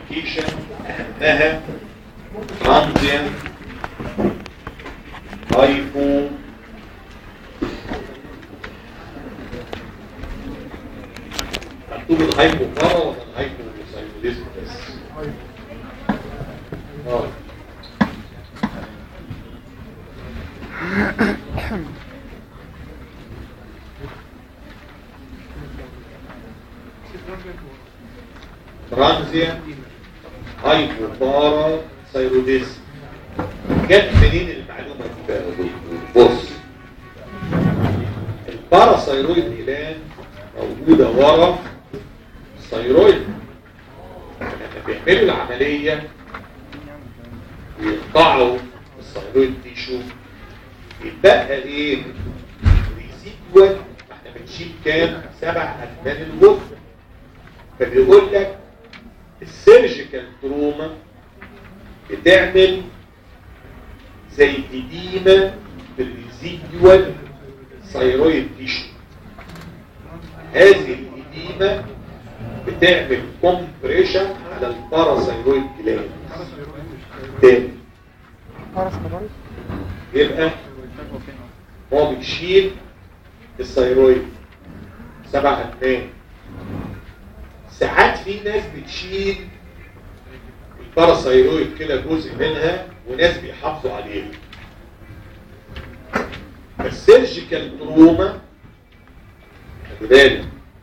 كومبليكيشن اهمها ترانزيان هايبو مكتوب الهايبو بارا ولا الهايبو سايكوليزم بس اه ترانزيان هايبو بارا ثايروديزم جت منين المعلومه دي بقى يا دكتور؟ بص الباراثايرويد جلاند موجوده ورا الثايرويد لما بيعملوا العمليه ويقطعوا الثايرويد تيشو يتبقى ايه؟ ريزيدوال احنا بنشيل كام؟ سبع اثمان الغدة فبيقول لك السيرجيكال تروما بتعمل زي إديمة في الريزيدوال ثايرويد تيشو هذه الإديمة بتعمل كومبريشن على الباراثايرويد جلاند تاني يبقى هو بيشيل الثايرويد سبع أثمان ساعات في ناس بتشيل الباراثايرويد كده جزء منها وناس بيحافظوا عليها السيرجيكال تروما خلي بالك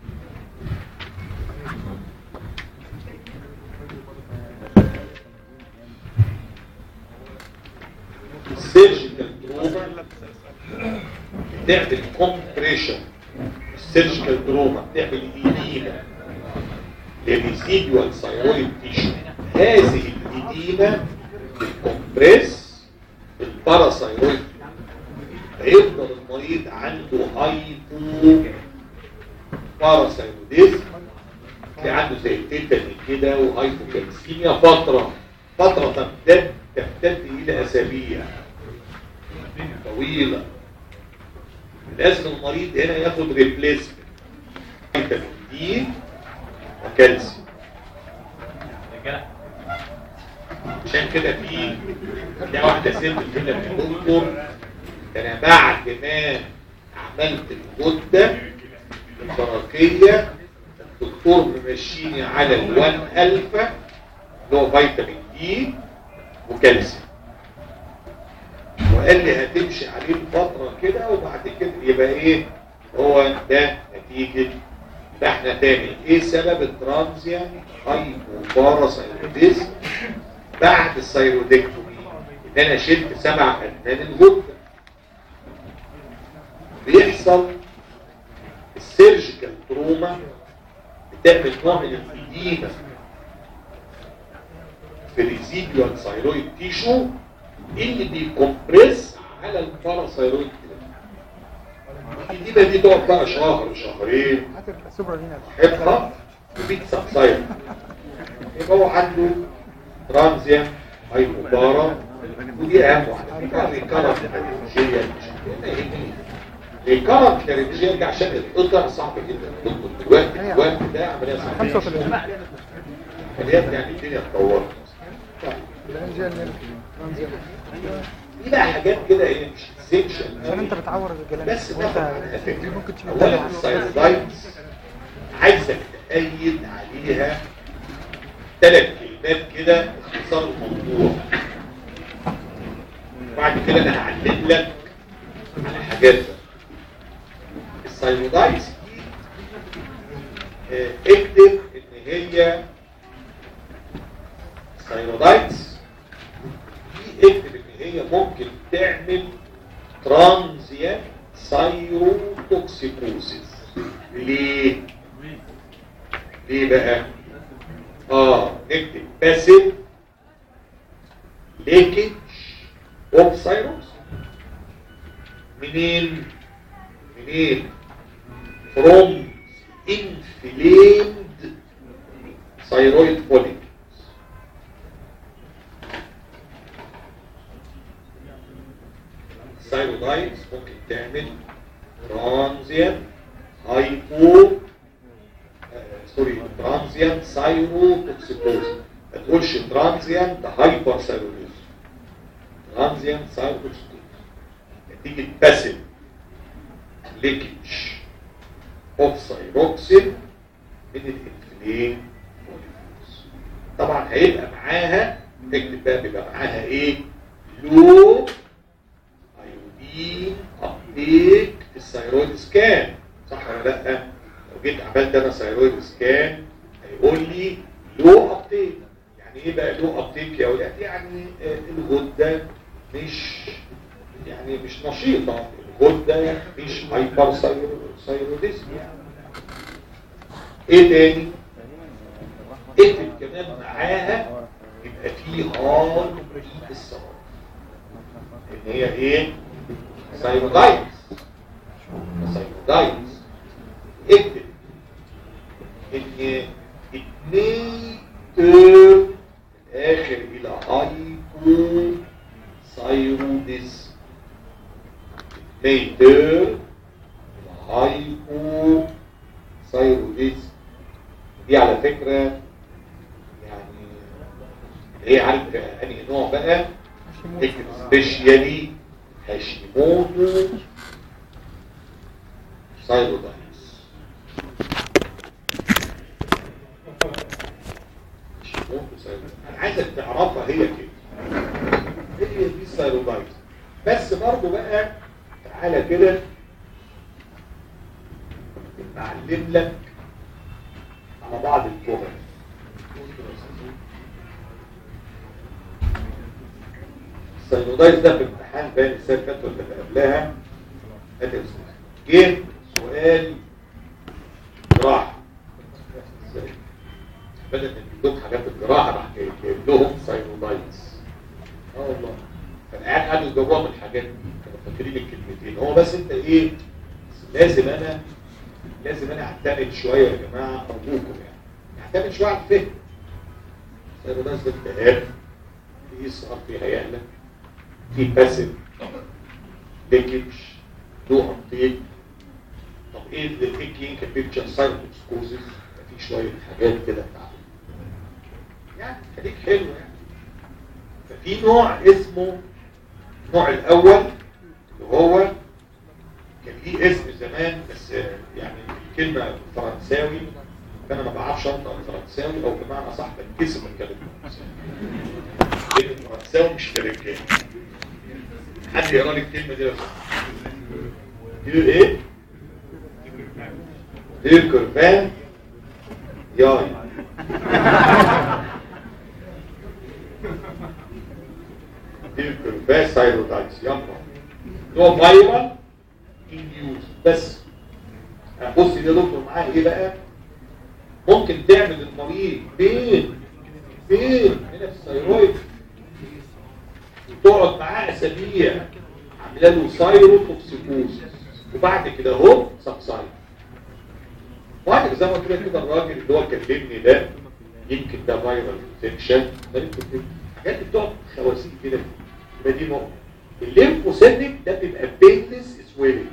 السيرجيكال تروما بتعمل كومبريشن السيرجيكال تروما بتعمل إديمة للريزيدوال ثايرويد تيشو هذه الإديمة بتكمبريس الباراثايرويد فيفضل المريض عنده هايبو باراثايروديزم تلاقي عنده زي تيتاني كده وهايبوكالسيميا فترة فترة تمتد تمتد إلى أسابيع طويلة لازم المريض هنا ياخد ريبليسمنت فيتامين دي وكالسيوم عشان كده في تلاقي واحده ست كده في الدكتور انا بعد ما عملت الغده البركيه الدكتور ممشيني على الوان الفا اللي هو فيتامين دي وكالسيوم وقال لي هتمشي عليه فتره كده وبعد كده يبقى ايه هو ده نتيجه ده احنا تاني ايه سبب الترانزيان هايبوباراثايرويديزم بعد الثايرودكتومي ان انا شلت سبع اثمان الغده بيحصل السيرجيكال تروما بتعمل نوع من الإديمة في الريزيديوال ثايرويد تيشو اللي بيكمبريس على الباراثايرويد الإديمة دي تقعد بقى شهر شهرين حفظة وبيتسبسايد يبقى هو عنده ترانزيا هايبوبارا ودي اهم واحده في ريكارنت لارنجيه ريكارنت لارنجيه يرجع عشان القطع صعب جدا دكتور دلوقتي الوقت ده عمليه صعبه 35 عمليات يعني الدنيا اتطورت دي بقى حاجات كده هي مش اسينشال عشان انت بتعور الجلال بس وانت تاخد منها فكره ممكن تشيل اولا السايرولايتس عايزك تأيد عليها ثلاث كلمات كده اختصار الموضوع بعد كده انا هعلم لك على حاجات بقى. السايرولايتس دي آه، اكتب ان هي السايرولايتس دي اكتب ان هي ممكن تعمل ترانزيان سايروتوكسيكوزيس ليه؟ ليه بقى؟ اه نكتب باسيف ليكج اوف سايروس منين؟ منين؟ from inflamed thyroid follicles الثايرويدايتس ممكن تعمل ترانزيان هايبو سوري ترانزيان سايروتوكسيكوز ما تقولش ترانزيانت هايبر ثايرويدزم ترانزيانت ثايرويدزم نتيجه باسيف ليكج اوف ثايروكسين من الانفلين موليكيولز طبعا هيبقى معاها اكتب بقى بيبقى معاها ايه لو ايودين ابديت الثايرويد سكان صح ولا لا لو جيت عملت انا ثايرويد سكان هيقول لي لو ابديت يعني ايه بقى لو ابديت يا ولاد يعني آه، الغده مش يعني مش نشيطه الغده مش هايبر ثايرويدزم يعني ايه تاني اكتب كمان معاها يبقى في هاي الصواب ان هي ايه ثايرويدايتس ثايرويدايتس اكتب ان اتنين تير الاخر الى هايبو ثايروديزم اتنين تير الى هايبو ثايروديزم دي على فكرة يعني هي عارف انهي نوع بقى اكتب سبيشيالي هاشيموتو ثايرودايتس هاشيموتو ثايرودايتس انا عايزك تعرفها هي كده هي دي ثايرودايتس بس برضه بقى تعالى كده بعلم لك على بعض الجمل السينودايز ده في امتحان باين السنه اللي فاتت ولا اللي قبلها ادي جه سؤال جراحه ازاي؟ بدل ما يجيب لهم حاجات الجراحه راح جايب لهم ساينودايتس اه والله فالعيال قعدوا يجاوبوها من الحاجات دي كانوا فاكرين الكلمتين هو بس انت ايه لازم انا لازم انا اعتمد شويه يا جماعه ارجوكم يعني اعتمد شويه على الفهم ساينودايتس ده التهاب في صار في هيئه في باسف ليكج له ابديت طب ايه الكينج بيكتشر سايتوسكوزيس في شويه حاجات كده بتاعته يعني خليك حلو يعني ففي نوع اسمه النوع الاول اللي هو كان ليه اسم زمان بس يعني الكلمه فرنساوي فانا ما بعرفش انطق الفرنساوي او بمعنى صح بنكسب من كلمه الفرنساوي كلمه فرنساوي مش كلمه حد يقرا لي الكلمه دي بس دي ايه دي كرفان ياي دي كرفان سايروتايتس يلا هو فايرال انديوز بس بص دي يا دكتور معاه ايه بقى ممكن تعمل المريض بين بين هنا في الثيرويد وتقعد معاه اسابيع عامله له سايرو توكسيكوز وبعد كده اهو سبسايد واحد زي ما قلت لك كده الراجل اللي هو كلمني ده يمكن ده فايرال انفكشن ده يمكن حاجات بتقعد خواسيق كده يبقى دي نقطه الليمفوسيتك ده بيبقى بينلس سويلنج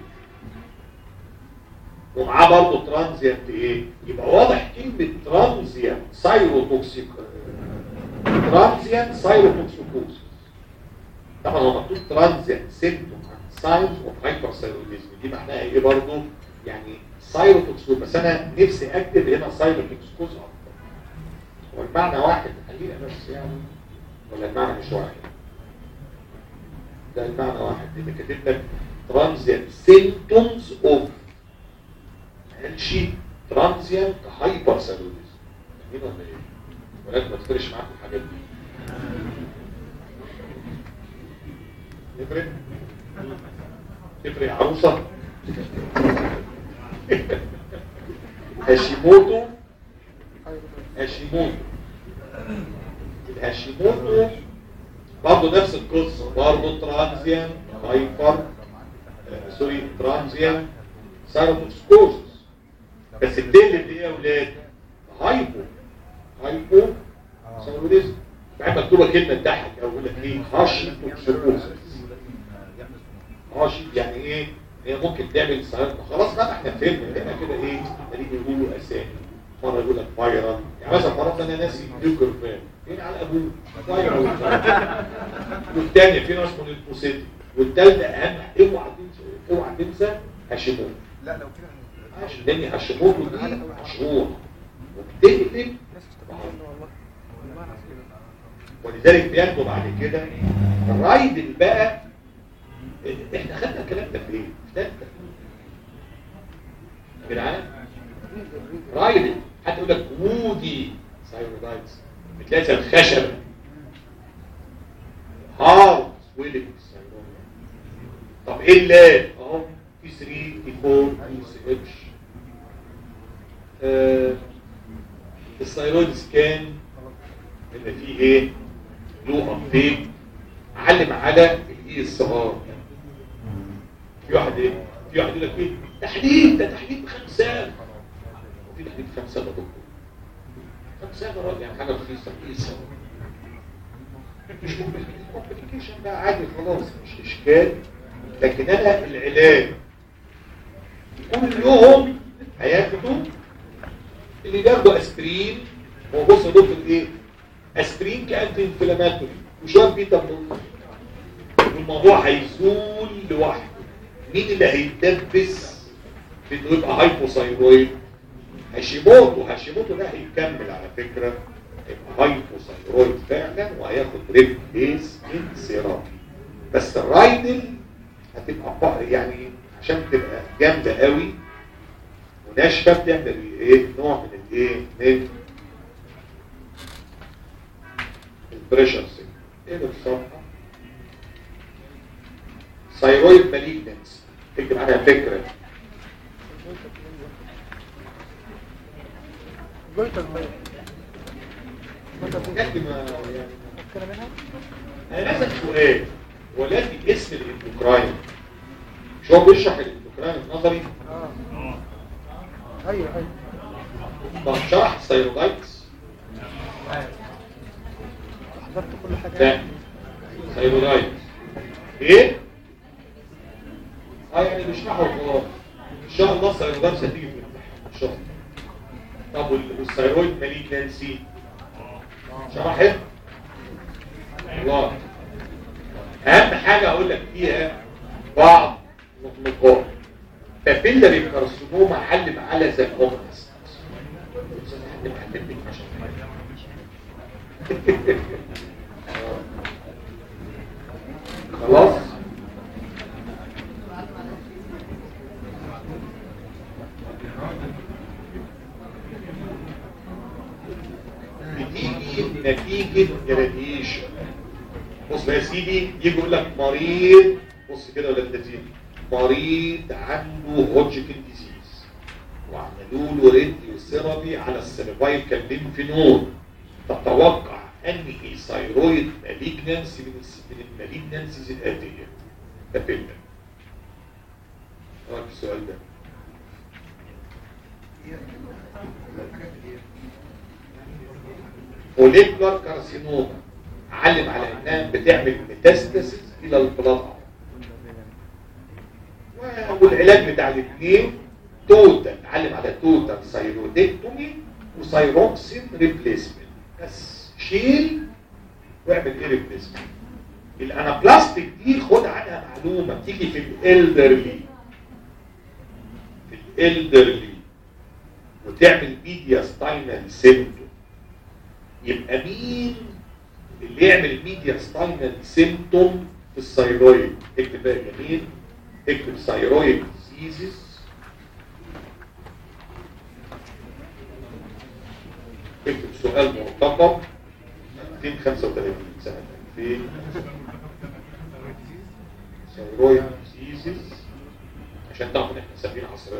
ومعاه برضه ترانزيانت ايه يبقى واضح كلمه ترانزيانت سايروتوكسيك ترانزيانت سايروتوكسيكوز طبعا هو مكتوب ترانزيانت سيمتوم ساينز اوف هايبرثايروديزم دي معناها ايه برضه يعني سايروتوكسيكوز بس انا نفسي اكتب هنا سايروتوكسيكوز اكتر هو المعنى واحد الحقيقه بس يعني ولا المعنى مش واحد ده المعنى واحد اللي كاتب لك ترانزيانت سيمتومز اوف قالش ترانزيانت هايبر ثايرويدزم مين ولا ايه؟ ولكن ما تفرقش معاكم الحاجات دي تفرق تفرق يا عروسه هاشيموتو هاشيموتو الهاشيموتو برضه نفس القصه برضه ترانزيان هايبر آه سوري ترانزيان سايروتوكسكوزس بس بتقلب ايه يا اولاد هايبو هايبو سايرويدزم بحب مكتوبه كلمه تضحك اقول لك ايه هاشي توكسكوزس هاشي يعني ايه هي ممكن تعمل سايروتو خلاص بقى احنا فهمنا هنا كده ايه اللي بيقولوا اسامي مره يقول لك فايرال يعني مثلا فرضنا انا ناسي ليوكرفان فين على ابوه فايرال والثانيه في ناس من البوسيتي والثالثه اهم اوعى تنسى اوعى تنسى هاشيموتو لا لو كده عشان لان هاشيموتو دي مشهور وبتقلب الناس تستفيد منه والله والله العظيم ولذلك بياخدوا بعد كده الرايدل بقى احنا خدنا الكلام ده فين؟ في ثالثه يا جدعان رايدل حتى يقول لك وودي سايرودايتس بتلاقي زي الخشبه هارد سويلنج طب ايه اللاب؟ اهو في 3 في 4 في اتش الثايرويد سكان اللي فيه ايه له ابديت علم على الاي اس ار في واحد ايه في واحد يقول لك ايه تحديد ده تحديد بخمسة وفي تحديد بخمسة يا دكتور خمسة يا راجل يعني حاجه رخيصه اي اس ار مش كومبليكيشن بقى عادي خلاص مش اشكال لكن انا العلاج كل يوم هياخدوا اللي بياخدوا اسبرين هو بص يا دكتور ايه اسبرين كانتي انفلاماتوري وشويه بيتا بلوكر والموضوع هيزول لوحده مين اللي هيتدبس في انه يبقى هايبوثايرويد هاشيموتو هاشيموتو ده هيكمل على فكره يبقى هايبوثايرويد فعلا وهياخد ريبليس من ثيرابي بس الرايدل هتبقى بقى يعني عشان تبقى جامده قوي وناشفه بتعمل ايه نوع من الايه من البريشر سيل ايه ده الصفحه ثايرويد ماليجنس تكتب عنها فكره جويتر طيب تكتب ما- يعني كده منها انا عايزك سؤال ولكن اسم الاندوكراين مش هو بيشرح الاندوكراين النظري اه ايوه ايوه طب شرح الثايرويدايتس حضرت كل حاجه لا ثايرويدايتس ايه اه يعني بيشرحه وخلاص ان شاء الله الثايرويدايتس هتيجي في الامتحان ان شاء الله طب وال- والثايرويد ماليجنسي شرحت الله اهم حاجه اقول لك فيها بعض النقاط فبيلري كارسينوما علم على ذا كومنس خلاص بتيجي نتيجة irradiation بص بقى يا سيدي يجي يقول لك مريض بص كده ولا التزيين مريض عنده هوجكن ديزيز وعملوا له راديو ثيرابي على السيرفايكال ليمفينود تتوقع انهي ثايرويد مالجنسي من الس- من المالجنسيز الاتيه تفهم رايك في السؤال ده فوليكولار كارسينوما علم على انها بتعمل ميتاستاسيس الى البلاطه والعلاج بتاع الاثنين توتال علم على توتال سايرودكتومي وسايروكسين ريبليسمنت بس شيل واعمل ايه ريبليسمنت الانابلاستيك دي خد عنها معلومه بتيجي في الالدرلي في الالدرلي وتعمل ميديا ستاينال سيمتوم يبقى مين اللي يعمل ميديا ستاينال سيمتوم في الثايرويد اكتب بقى جميل اكتب ثايرويد ديزيز اكتب سؤال مرتقب 235 سنة 2000 ثايرويد ديزيز عشان تعرفوا ان احنا سابين عصرنا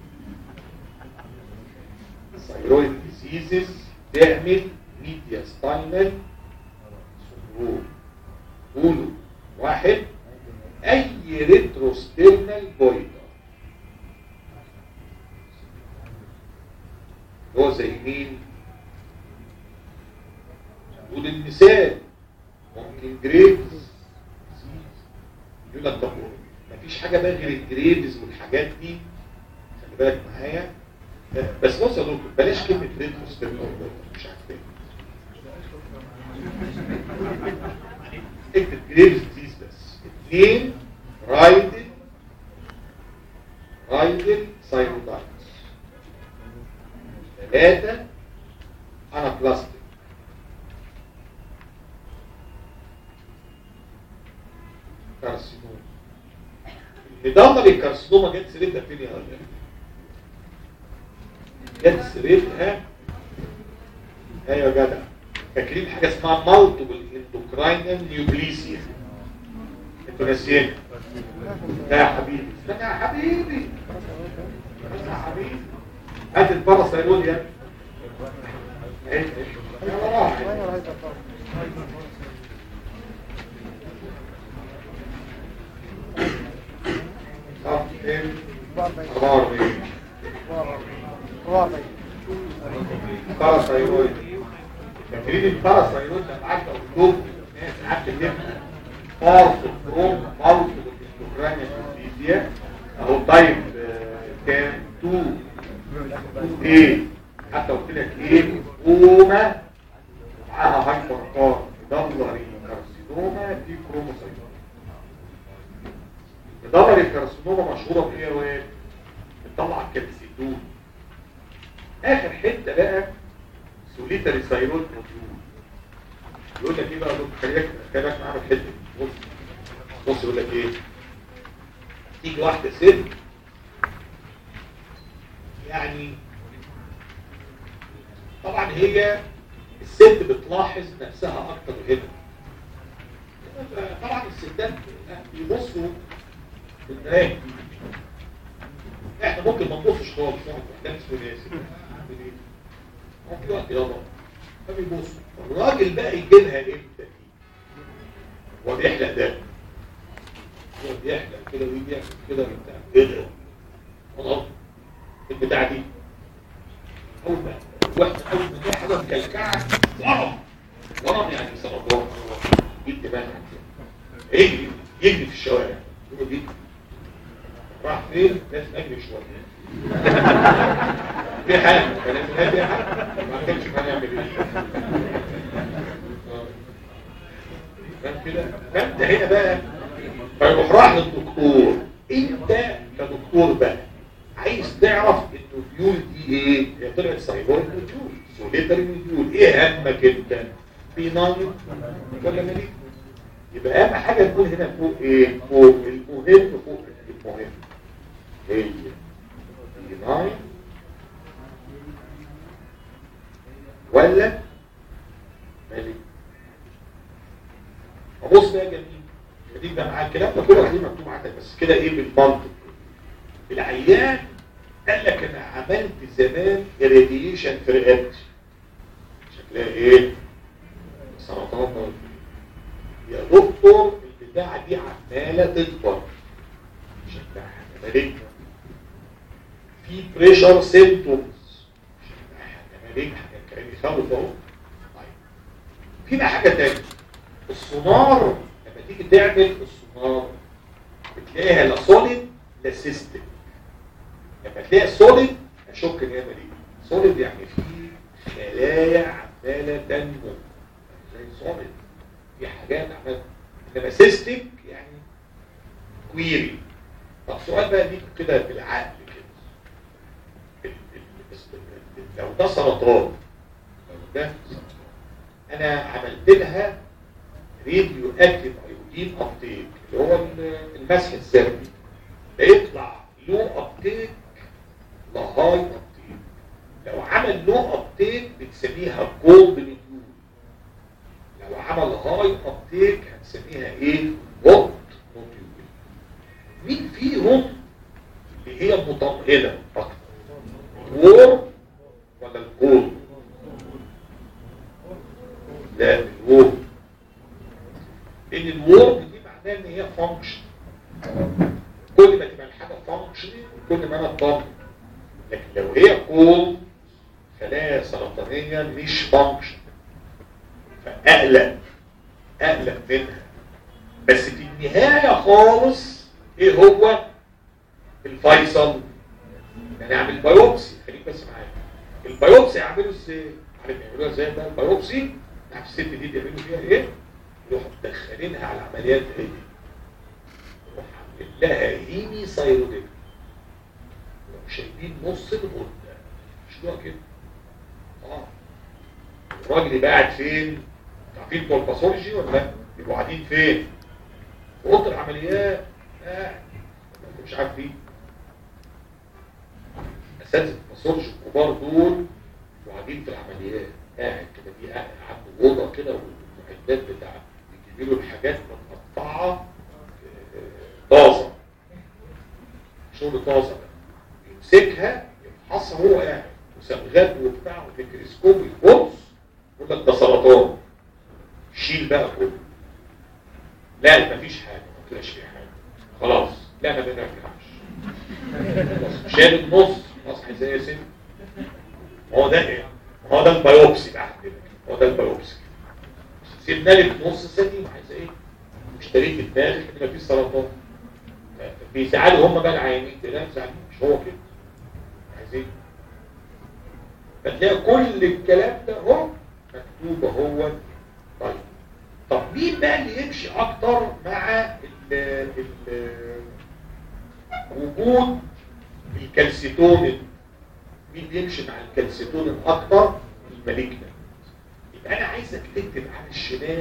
ثايرويد ديزيزز تعمل ميديا ستاينال سندروم قولوا واحد اي ريتروستيرنال بويدر هو زي مين قول المثال ممكن جريفز يقول لك طب مفيش حاجه بقى غير الجريفز والحاجات دي خلي بالك معايا بس بص يا دكتور بلاش كلمة ريتروسبكت مش عارف ايه اكتب جريفز ديزيز بس اثنين رايدل رايدل ساينودايتس ثلاثة انابلاستيك كارسينوما مدمر الكارسينوما جت سيرتها فين يا راجل جت سيرتها ايوه يا جدع فاكرين حاجه اسمها مالتيبل اندوكراينال نيوبليسيا انتوا ناسيين لا يا حبيبي استنى يا حبيبي استنى يا حبيبي هات الباراسايلول يا ابني. يلا راح. غير هذا الطرف صف كام؟ 44 44 44 باراسايلول فاكرين الباراسايلول لما قعدت اقول لكم ناس قعدت تفهم فارس كروم مالتيبل اندوكراينال نيوبليسيا اهو تايب آه، كام 2 ايه حتى قلت لك ايه قومة معاها هايبر كار دمري كارسينوما دي كروموسايت دمري الكارسينوما مشهورة بايه يا واد بتطلع الكالسيتون اخر حتة بقى سوليتري سايرول موديول يقول لك ايه بقى يا دكتور خليك خليك معانا الحتة دي بص بص يقول لك ايه تيجي واحدة ست يعني طبعا هي الست بتلاحظ نفسها اكتر هنا طبعا الستات بيبصوا في المرايه احنا ممكن ما نبصش خالص نقعد قدام ثلاثي نعمل ايه؟ هو في وقت يلا فبيبص الراجل بقى يجي لها امتى دي؟ هو بيحلق ده هو بيحلق كده ويجي يعمل كده وبتاع ايه ده؟ خلاص البتاع دي اول ما واحد اول ما تلاقي حاجه مكلكعه ورم ورم يعني سرطان جيت بقى يجري يجري في الشوارع يقول دي راح فين لازم اجري شويه في حاجه كان لازم في حاجه ما كانش هنعمل ايه آه. فاهم كده فانت هنا بقى فيروح راح للدكتور انت كدكتور بقى عايز تعرف النوديول دي ايه هي طلعت سايبور نوديول سوليتري نوديول ايه همك انت في نايم ولا مالك يبقى اهم حاجه نقول هنا فوق ايه فوق المهم فوق المهم هي نايم ولا مالك ابص بقى جميل دي بقى معاك الكلام ده كله هتلاقيه مكتوب عندك بس كده ايه بالمنطق العيان قال لك انا عملت زمان راديشن في رقبتي شكلها ايه سرطان برضه. يا دكتور البتاعه دي عماله تكبر شكلها حاجه مالك في بريشر سيمتومز شكلها حاجه مالك حاجه كان يخوف اهو طيب في بقى حاجه تانية السونار لما تيجي تعمل السونار بتلاقيها لا سوليد لا سيستم لما تلاقي سوليد اشك ان هي ماليه سوليد يعني في خلايا عماله تنمو زي سوليد في حاجات عماله انما سيستم يعني كويري طب سؤال بقى ليك كده بالعقل كده ال- ال- ال- لو ده سرطان لو ده سرطان انا عملت لها راديو اكتيف ايودين ابتيك اللي هو المسح الذري بيطلع لو ابتيك لهاي ابتيك لو عمل لو ابتيك بنسميها جولد نيوتيول لو عمل هاي ابتيك هنسميها ايه هوت نيوتيول مين فيهم اللي هي مطمئنه اكتر الور ولا الجولد لا الور لان الور دي معناها ان هي فانكشن كل ما تبقى الحاجه فانكشن كل ما انا اطمن لكن لو هي كول خلايا سرطانيه مش فانكشن فاقلق اقلق منها بس في النهايه خالص ايه هو الفيصل يعني اعمل بايوبسي خليك بس معايا البايوبسي اعمله ازاي عارف يعملوها ازاي بقى البايوبسي عارف الست دي بيعملوا فيها ايه يروحوا مدخلينها على العمليات دي يروح عامل لها هيمي سايروديك شايلين نص الغده شنو كده اه الراجل اللي قاعد فين عارفين بتوع الباثولوجي ولا لا بيبقوا قاعدين فين في اوضه العمليات قاعد انت مش عارفين اساتذه الباثولوجي الكبار دول بيبقوا قاعدين في العمليات قاعد كده دي قاعد عنده اوضه كده والمعدات بتاعته بيجيبوا له الحاجات متقطعه آه، طازه شغل طازه بقى يمسكها يفحصها وهو قاعد وصبغات وبتاع وميكروسكوب يبص يقول لك ده سرطان شيل بقى كله لا مفيش حاجه ما طلعش فيه حاجه خلاص لا ما بنرجعش خلاص، شال النص خلاص زي يا سيدي هو ده ايه هو ده البيوبسي بقى عندنا هو ده البيوبسي سيبنا لك نص سليم عايز ايه اشتريت الداخل ان مفيش سرطان بيزعلوا هم بقى العيانين لا زعلانين مش هو كده عايزين فتلاقي كل الكلام ده هو مكتوب هو طيب طب مين بقى اللي يمشي اكتر مع ال ال وجود الكالسيتونين مين بيمشي مع الكالسيتونين اكتر المالجنت يبقى انا عايزك تكتب على الشمال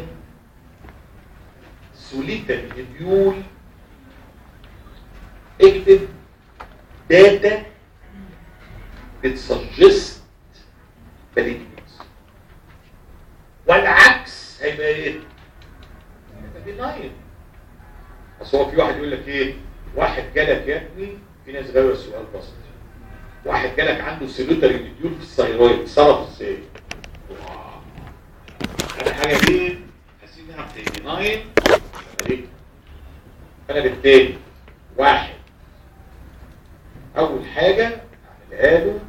سوليتا الاميول اكتب داتا بتسجست malignancy والعكس هيبقى ايه؟ هيبقى بناين بس هو في واحد يقول لك ايه؟ واحد جالك يا ابني في ناس غاويه السؤال بسيط واحد جالك عنده سيلوتري مديول في الثيرويد صرف ازاي؟ واو. انا حاجه دي حاسين انها بناين انا بالتالي واحد اول حاجه اعملها له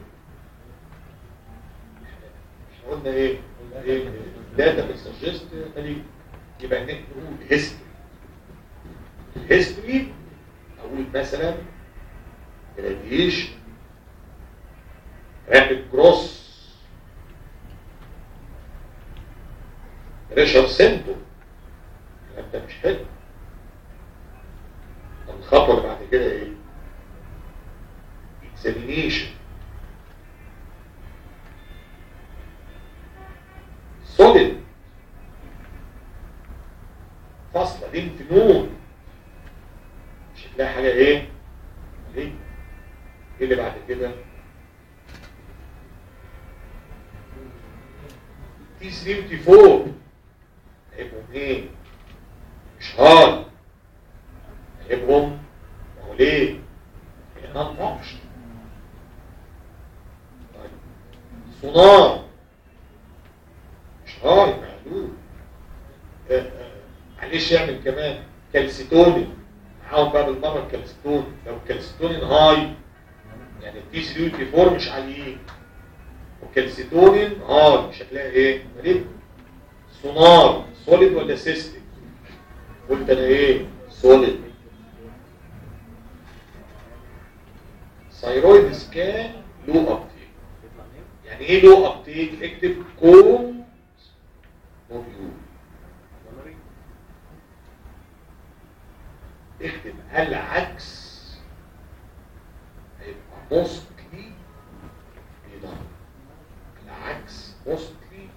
احنا قلنا ايه قلنا ايه داتا بتسجست مالين يبقى نقول هيستوري الهيستوري اقول مثلا راديشن رابid كروس بريشر سيمتوم الكلام ده مش حلو طب الخطوه اللي بعد كده ايه examination solid فاصلة لينف نود مش هتلاقي حاجة ايه ايه ايه اللي بعد كده تي 3 وتي 4 هيبقوا ايه مش هارد هيبقوا ما هو ليه نون فانكشن طيب سونار مش هاي معلوم آه، آه، معلش يعمل كمان كالسيتونين معاهم بقى بالمره الكالسيتونين لو الكالسيتونين هاي يعني التي 3 والتي 4 مش عاليين وكالسيتونين هاي مش هتلاقي ايه؟ مريض سونار سوليد ولا سيستم قلت انا ايه؟ سوليد ثايرويد سكان لو ابتيك يعني ايه لو ابتيك اكتب كون موبيول اكتب العكس هيبقى موستلي بيضان العكس موستلي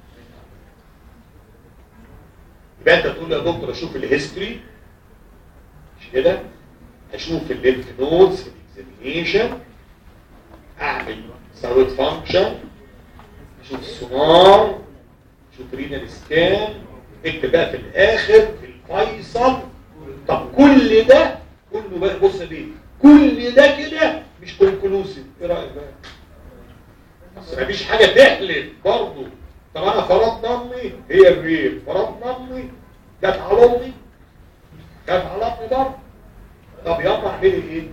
يبقى انت تقول يا دكتور اشوف الهيستوري مش كده اشوف الليمف نودز الاكزامينيشن اعمل ثروت فانكشن اشوف السونار اشوف رينال سكان اكتب بقى في الاخر الفيصل طب كل ده كله بقى بص ليه كل ده كده مش كونكلوسيف ايه رايك بقى اصل مفيش حاجه تحلف برضه طب انا فرضت امي هي الريل فرضت امي جت على امي جت على امي برضه طب يلا اعملي ايه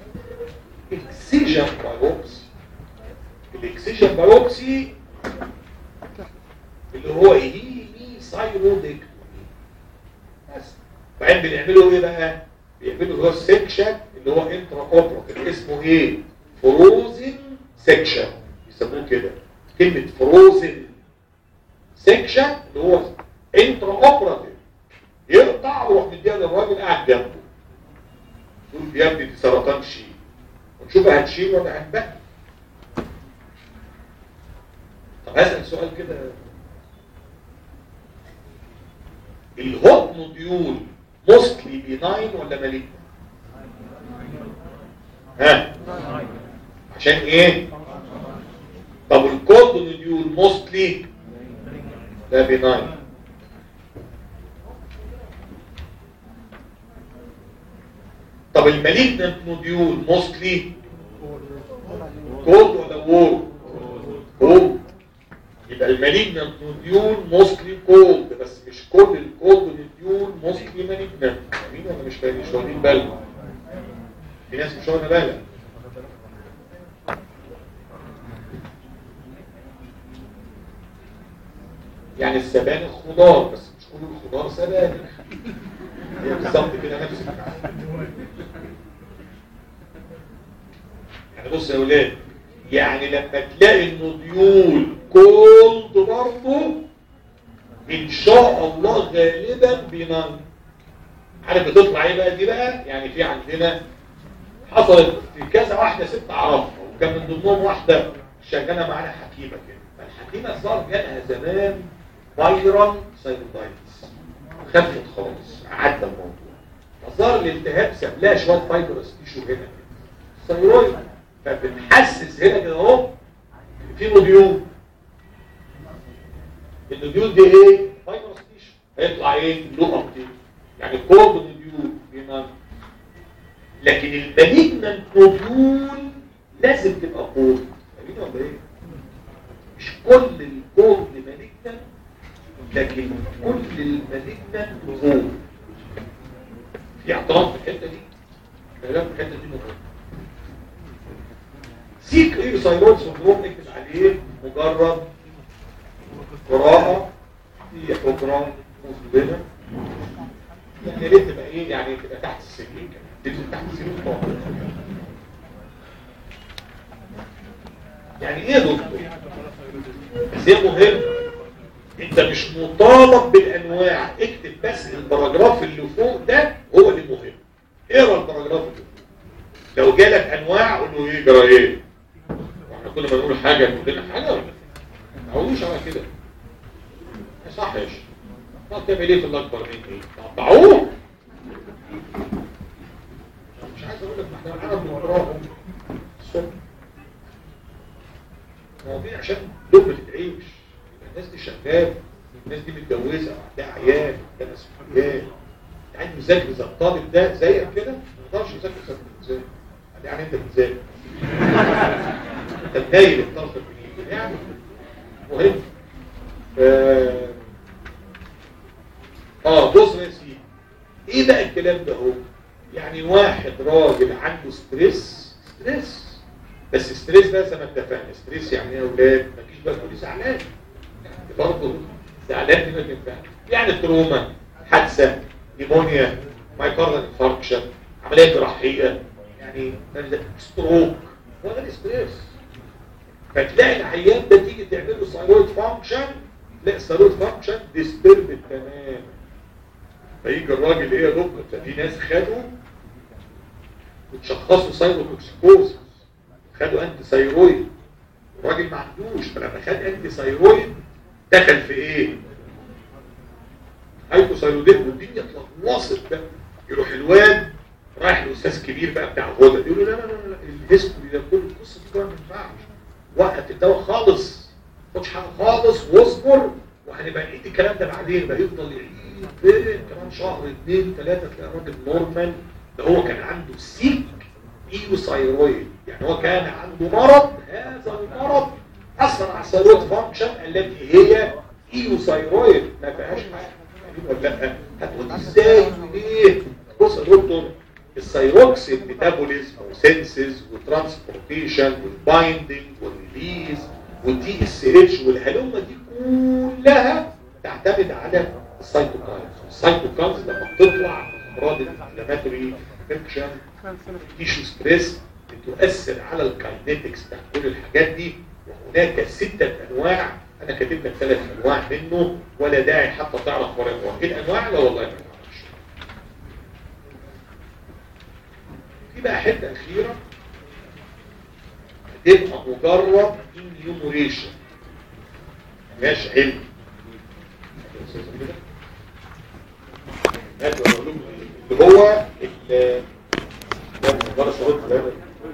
اكسجن بايوبسي الاكسجن بايوبسي اللي هو هيمي سايرودكتومي بس بعدين بنعمله ايه بقى بيعملوا هو السكشن اللي هو انترا اوبراتيف اسمه ايه فروزن سكشن يسموه كده كلمة فروزن سكشن اللي هو انترا اوبراتيف يقطع ويروح مديها للراجل قاعد جنبه يقول يا ابني دي سرطان شيل ونشوف هتشيل ولا هتبقى طب هسأل سؤال كده الهوت نوديول موستلي بيناين ولا مالين ها عشان ايه طب الكولد نوديول موستلي ده بيناين طب المالجنت نوديول موستلي كولد ولا وور كولد يبقى المالجنت نوديول موستلي كولد بس مش كل الكولد نوديول موستلي مالجنت فاهمين ولا مش فاهمين مش واخدين بالهم في ناس مش واخده بالها يعني السبانخ خضار بس مش كل الخضار سبانخ هي بالظبط كده نفس الحاجة. يعني بص يا ولاد يعني لما تلاقي النوديول كولد برضه ان شاء الله غالبا بينام عارف بتطلع ايه بقى دي بقى يعني في عندنا حصلت في كذا واحده ست اعرفها وكان من ضمنهم واحده شغاله معانا حكيمه كده فالحكيمه الظاهر جالها زمان فايرال ساينوبايتس خفت خالص عدى الموضوع فظهر الالتهاب ساب لها شويه فايبرس تيشو هنا كده ثيرويد فبنحسس هنا كده اهو في نوديول النوديول دي ايه فايبرس تيشو هيطلع ايه لو ابتيك يعني كود نوديول بينام لكن المالجنت نوديول لازم تبقى كود فاهمين ولا ايه مش كل الكود مالجنت لكن كل المالجنت كود في اعتراض في الحته دي كلام في الحته دي مهم سيك ايه سايرويد سندروم نكتب عليه مجرد قراءة في حجرة مظلمة يعني يا ريت تبقى ايه يعني تبقى تحت السلم كمان تنزل تحت السلم خالص يعني ايه يا دكتور؟ بس هي مهم انت مش مطالب بالانواع اكتب بس البراجراف اللي فوق ده هو اللي مهم اقرا البراجراف اللي فوق لو جالك انواع قول له ايه جرى ايه واحنا كل ما نقول حاجه نقول لنا حاجه ولا ما تعودوش على كده ما يصحش طب تعمل ايه في الاكبر مني تقطعوه مش عايز اقول لك ما احنا العرب بنقراهم الصبح مواضيع عشان لقمه تعيش الناس دي شغاله الناس دي متجوزه وعندها عيال وعندها مسؤوليات انت عايز مذاكر زي الطالب ده زيك كده ما تقدرش تذاكر زي الانسان يعني انت بتذاكر انت بتايل الطرف الجديد يعني مهم اه, آه بص يا سيدي ايه بقى الكلام ده هو يعني واحد راجل عنده ستريس ستريس بس ستريس ده زي ما اتفقنا ستريس يعني ايه يا اولاد ما تجيش بقى تقولي زعلان برضه زعلان دي ما تنفعش يعني تروما حادثه نيمونيا مايكاردال انفاركشن عمليه جراحيه يعني ستروك هو ده الستريس فتلاقي العيان ده تيجي تعمل له ثايرويد فانكشن تلاقي الثايرويد فانكشن ديسترب تمام فيجي الراجل ايه يا دكتور ففي ناس خدوا وتشخصوا ثايروتوكسيكوز خدوا انتي ثايرويد الراجل ما عندوش فلما خد انتي ثايرويد دخل في ايه؟ هايبوثايروديزم والدنيا اتلخبطت بقى يروح الواد رايح لاستاذ كبير بقى بتاع غدد يقول له لا لا لا لا الهيستوري ده كله القصه دي ما ينفعش وقف الدواء خالص ما تاخدش حاجه خالص واصبر وهنبقى نعيد الكلام ده بعدين بقى يفضل يعيد فين كمان شهر اثنين ثلاثه تلاقي الراجل نورمال ده هو كان عنده سيك ايوثايرويد يعني هو كان عنده مرض هذا المرض اثر على الثايرويد فانكشن التي هي ايوثايرويد ما فيهاش حاجه ولا لا هتقول ازاي ليه بص يا دكتور الثايروكسين ميتابوليزم وسنسز وترانسبورتيشن والبايندنج والريليز والدي اس اتش والهلومه دي كلها تعتمد على السيتوكاينز السيتوكاينز لما بتطلع امراض الانفلاماتوري انفكشن تيشو ستريس بتؤثر على الكاينetics بتاع كل الحاجات دي وهناك ستة انواع انا كاتب لك ثلاث انواع منه ولا داعي حتى تعرف ولا انواع ايه الانواع لا والله ما تعرفش في بقى حته اخيره هتبقى مجرد انيوموريشن ماشي علم اللي هو ال ده مجرد شروط ثلاثة.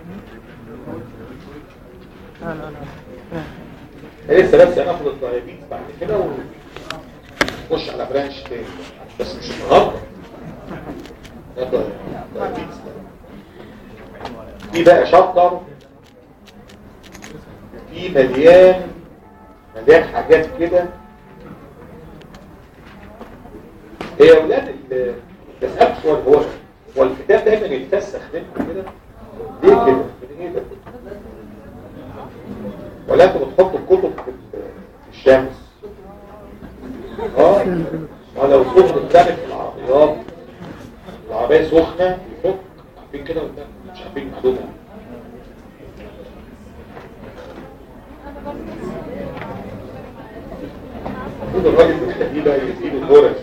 لا لا لا لسه بس هناخد الدايابيتس بعد كده ونخش على برانش تاني بس مش النهارده ده الدايابيتس في بقى شابتر في مليان مليان حاجات كده هي يا اولاد ال- بسألك سؤال هو هو الكتاب دايما يتفسخ منكم كده ليه كده؟ من ايه ده؟ ولا انتوا بتحطوا الكتب في في الشمس اه ولو سخن اترمت في العربيات العربية سخنة يفك عارفين كده ولا لا؟ مش عارفين المعلومة المفروض الراجل بتخليه بقى يديله فرص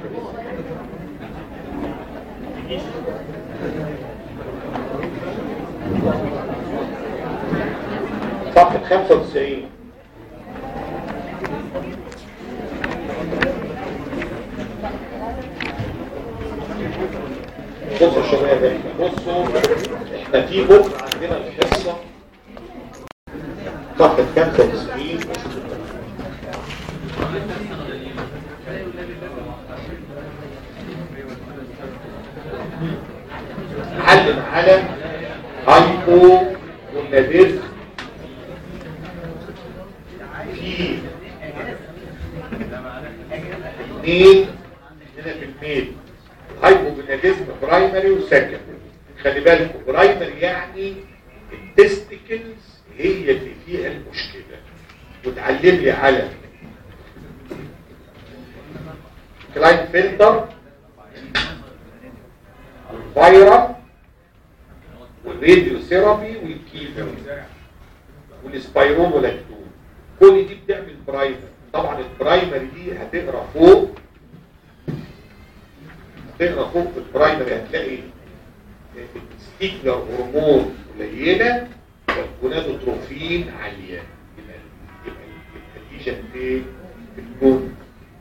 صفحة 95 بصوا يا شباب احنا بصوا احنا في بكره عندنا الحصة صفحة 95 علم على هايبو والنادير في اثنين هنا في الميل هايبوجوناديزم برايمري وسكندري خلي بالكم برايمري يعني التستيكلز هي اللي فيها المشكلة وتعلم لي على كلاين فلتر الفيرا والراديو ثيرابي والكيمو والسبايرون ولاكتون كل دي بتعمل برايمر طبعا البرايمري دي هتقرا فوق هتقرا فوق في البرايمري هتلاقي الستيكلر هرمون قليله والجونادوتروفين عاليه يبقى يبقى النتيجه ايه في الجون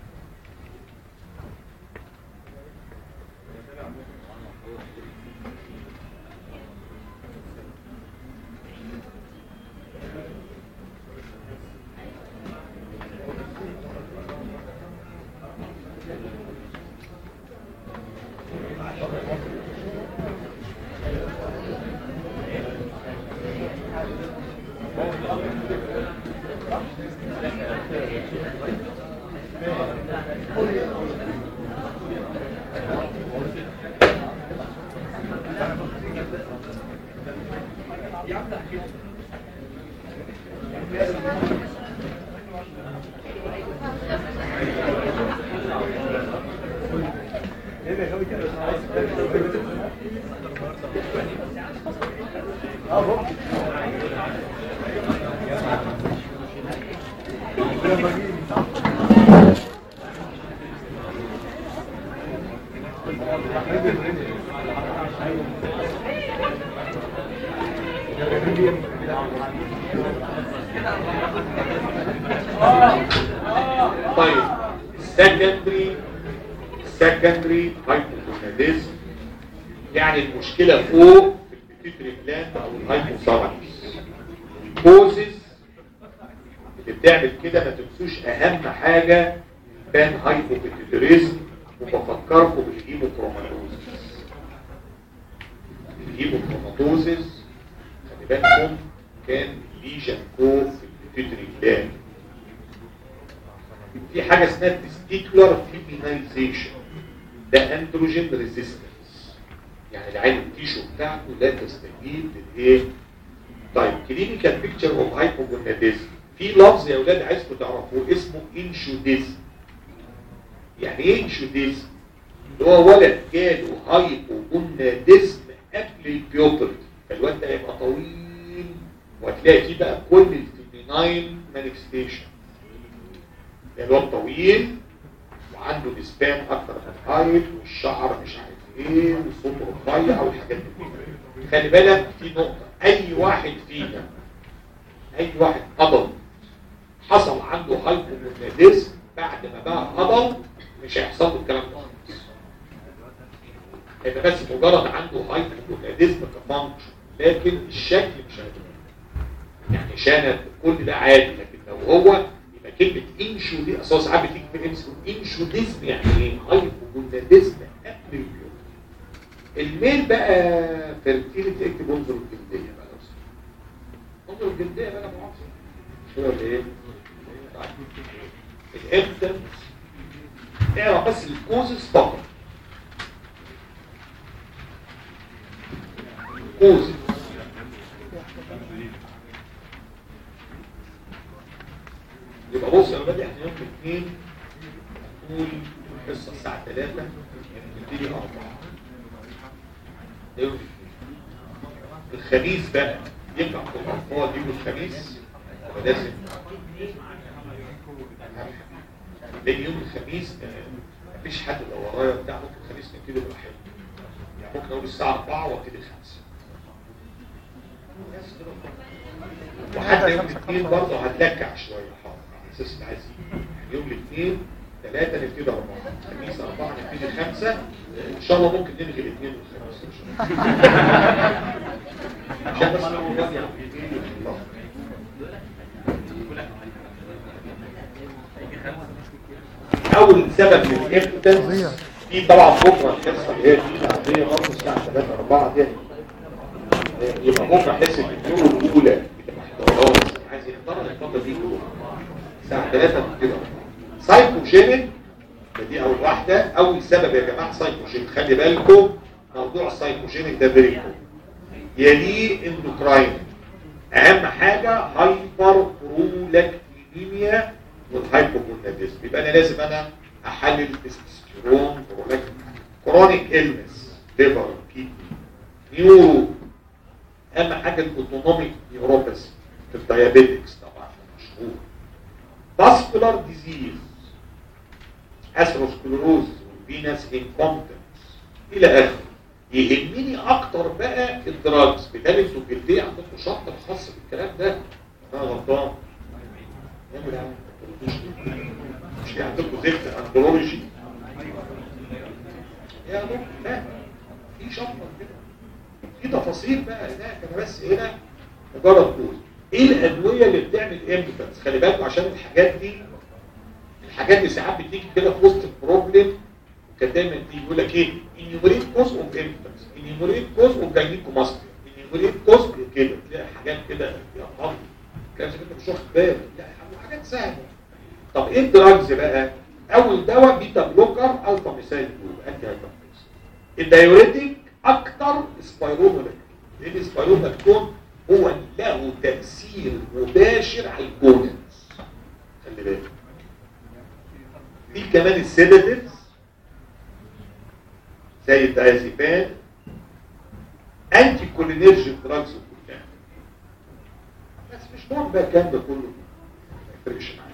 طيب secondary secondary hypogonadism يعني المشكلة فوق في البيتيتري جلاند او الهايبوثالاموس الكوزز اللي بتعمل كده ما تنسوش اهم حاجة كان هايبوبيتيتريزم وبفكركم بالهيموكروماتوزس الهيموكروماتوزس خلي بالكم كان ليجن كو في البيتيتري جلاند في حاجة اسمها تستيكولار فيبينايزيشن ده اندروجين ريزيستنس يعني العين التيشو بتاعته لا تستجيب للايه طيب كلينيكال بيكتشر اوف هايبوجوناديزم في لفظ يا اولاد عايزكم تعرفوه اسمه انشوديزم يعني ايه انشوديزم اللي هو ولد جاله هايبوجوناديزم قبل البيوبرتي فالواد ده هيبقى طويل وهتلاقي فيه بقى كل الفيميناين مانيفستيشن الواد طويل وعنده ديسبان اكتر من الهايت والشعر مش عارف ايه وصوته رفيع والحاجات دي خلي بالك في نقطه اي واحد فينا اي واحد قبض حصل عنده هايبوموناديزم بعد ما بقى قبض مش هيحصل له الكلام ده خالص هيبقى بس مجرد عنده هايبوموناديزم كفانكشن لكن الشكل مش هيبقى يعني شنب كل ده عادي لكن لو هو يبقى كلمة انشو دي اصلا ساعات بتيجي في الامس انشوديزم يعني ايه؟ هايبوجوناديزم قبل البيوت الميل بقى فيرتيليتي اكتب انظر الجلدية بقى لو سمحت. انظر الجلدية بقى مؤاخذة مش كده ولا ايه؟ الامتنس اعرف بس الكوزز فقط كوزز يبقى بص انا بدي احنا يوم الاثنين نقول الحصه الساعه 3 نبتدي 4 ده يوم الاثنين الخميس بقى ينفع في الاطفال يجوا الخميس ولا لازم لان يوم الخميس آه، مفيش حد لو ورايا بتاع ممكن الخميس نبتدي براحتنا يعني ممكن اقول الساعه 4 وابتدي 5 بس كده. وحتى يوم الاثنين برضه هتلكع شويه حاضر على اساس ان عايز يوم الاثنين ثلاثة نبتدي أربعة الخميس أربعة نبتدي خمسة إن شاء الله ممكن نلغي الاثنين والخميس إن شاء الله عشان بس الله. أول سبب للإمبتنس في طبعا بكرة الحصة اللي هي دي العادية برضه الساعة 3 4 دي يبقى بكرة حصة اليوم الأولى بتبقى احتراز عايز يحضرها الفترة دي الساعة 3 كده سايكوجينيك دي أول واحدة أول سبب يا جماعة سايكوجينيك خلي بالكم موضوع السايكوجينيك ده فيري يليه اندوكراين أهم حاجة هايبر برولاكتينيميا والهايبوكوناديزم يبقى أنا لازم أنا أحلل تستوستيرون برولاكتين كرونيك إلنس ليفر كيدني نيورو اهم حاجه الاوتونوميك نيوروباثي في الديابيتكس طبعا مشهور فاسكولار ديزيز اثيروسكلروز والفينس انكومبتنس الى اخره يهمني اكتر بقى الدراجز بدل انتوا الجلديه عندكم شابتر خاص بالكلام ده انا غلطان نعمل يعني مش في عندكم زفت اندرولوجي يا دكتور لا في شابتر كده في تفاصيل بقى هناك انا بس هنا مجرد جزء ايه الادويه اللي بتعمل امبتنس خلي بالكم عشان الحاجات دي الحاجات دي ساعات بتيجي كده في وسط البروبلم وكان دايما تيجي يقول لك ايه انيومريت كوز اوف امبتنس انيومريت كوز اوف جاينيكوماستيا انيومريت كوز كده تلاقي حاجات كده يا الله كان انت مش واخد بالك لا حاجات سهله طب ايه الدراجز بقى اول دواء بيتا بلوكر الفا ميثايل جروب انتي هايبرتنس الدايوريتيك اكتر سبايرومولك لان السبايرومولكتون هو له تأثير مباشر على الجونز خلي بالك في كمان السيداتيفز زي الدايازيبان انتي كولينيرجيك دراجز كلها بس مش مهم بقى الكلام ده كله ما يفرقش معانا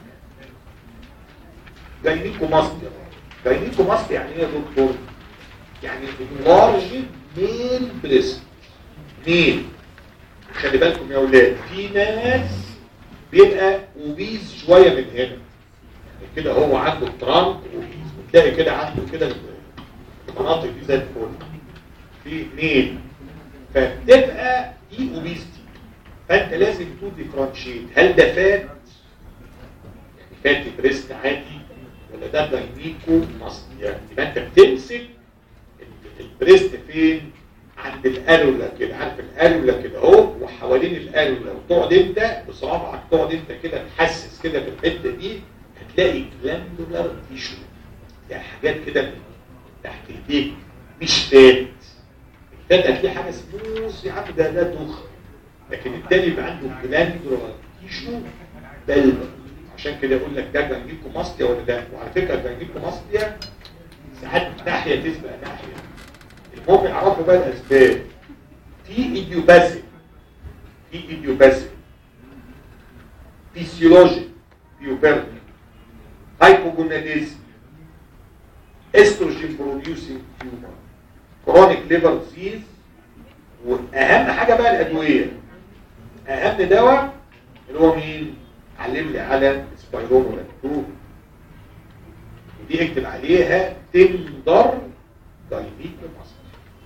جاينيكو ماستيا جاينيكو ماستيا يعني ايه يا دكتور؟ يعني لارج ميل بريست ميل خلي بالكم يا اولاد في ناس بيبقى اوبيز شويه من هنا يعني كده هو عنده ترامب اوبيز وتلاقي كده عنده كده المناطق دي زي الفل في ميل فبتبقى دي اوبيزتي فانت لازم تو ديفرنشيت هل ده فات يعني فاتي بريست عادي ولا ده جاينيكو مصري يعني يبقى انت بتمسك البريست فين عند الاريولا كده عارف الاريولا كده اهو وحوالين الاريولا وتقعد انت بصوابعك تقعد انت كده تحسس كده في الحته دي هتلاقي جلاندولار تيشو يعني حاجات كده من تحت ايديك مش فات الفات هتلاقي حاجه سموث يا عم ده ده دخن لكن التاني يبقى عنده جلاندولار تيشو بلبل عشان كده يقول لك ده جانجيكو ماستيا ولا ده وعلى فكره جانجيكو ماستيا ساعات ناحيه تسبق ناحيه المهم يعرفوا بقى الاسباب في ايديوباثيك في ايديوباثيك فيسيولوجيك بيوبرتي هايبوجوناديزم استروجين بروديوسينج تيومر كرونيك ليفر ديزيز واهم حاجه بقى الادويه اهم دواء اللي هو مين علم لي على سبايرونولاكتون ودي اكتب عليها تندر دايميك مصر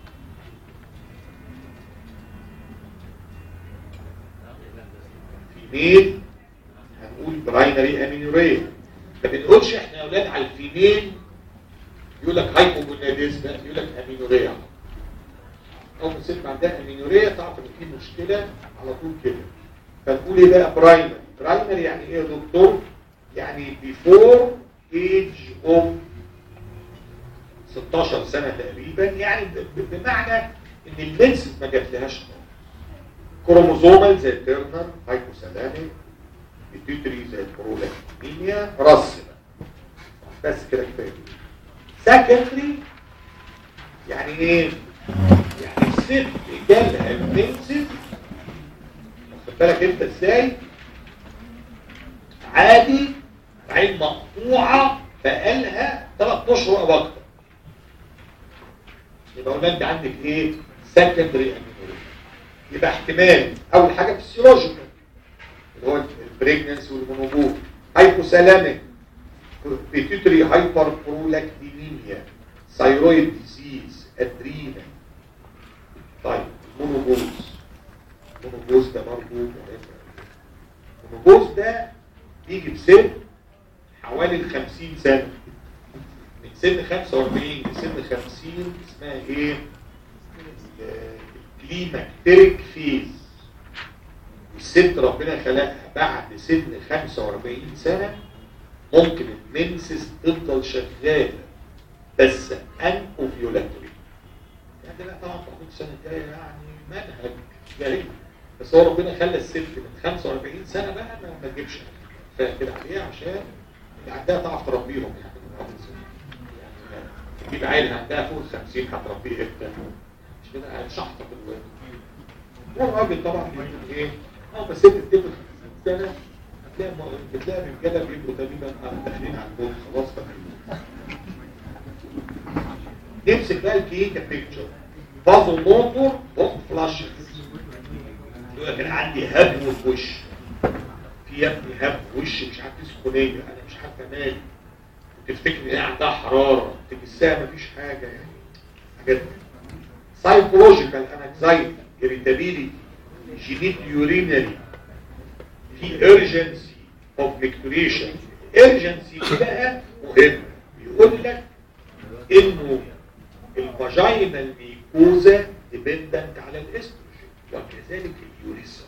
فيميل هنقول برايمري امينوريا ما بنقولش احنا يا اولاد على الفيميل يقول لك هايبوجوناديزم يقول لك امينوريا اول ما ست عندها امينوريا تعرف ان في مشكله على طول كده فنقول ايه بقى برايمري برايمري يعني ايه يا دكتور يعني بيفور ايج اوف 16 سنه تقريبا يعني ب- ب- بمعنى ان المنسس ما جاتلهاش خالص. كروموزومال زي التيرنر هايبوثالاميك بيتيوتري زي البرولاكتينيا رص بقى. بس كده كفايه سكندري يعني ايه يعني الست جالها المنسس واخد بالك انت ازاي عادي عين مقطوعه بقالها ثلاث اشهر او اكتر يبقى قلنا انت عندك ايه سكندري يبقى احتمال اول حاجه فيسيولوجيكال اللي هو البريجننسي والمونوبول هايبوثالاميك بيتيوتري هايبر برولاكتينيميا ثايرويد ديزيز ادرينا طيب مونوبوز المونوبوز ده برضه مهم المونوبوز ده بيجي بسن حوالي ال 50 سنه من سن 45 لسن 50 اسمها ايه؟ الكليماكتيريك فيز والست ربنا خلقها بعد سن 45 سنه ممكن المنسس تفضل شغاله بس ان اوفيولاتوري يعني لا طبعا تاخد السنه الجايه يعني منهج جريء بس هو ربنا خلى الست من 45 سنه بقى ما ما تجيبش كفايه كده عليها عشان اللي عندها تعرف تربيهم يعني من اول سنه يعني تجيب عيل عندها فوق ال 50 هتربيه امتى؟ مش كده هتشحطط الولد والراجل طبعا بيقول ايه؟ اه بس انت بتبقى سنه هتلاقي م- بتلاقي الرجاله بيبقوا تقريبا داخلين على الجول خلاص فاكرين نمسك بقى الكلينيكال بيكتشر فازو موتور بوست فلاش يقول لك انا عندي هبو في وشي في يا ابني هب في وشي مش عارف إيه سخونيه انا مش عارفه مالي وتفتكر ان هي عندها حراره تجسها مفيش حاجه يعني حاجات سايكولوجيكال انكزايتي irritability جينيت يورينري في urgency of micturition urgency دي بقى مهم يقول لك انه الفاجينال ميكوزا ديبندنت على الاستروجين وكذلك اليوريثرا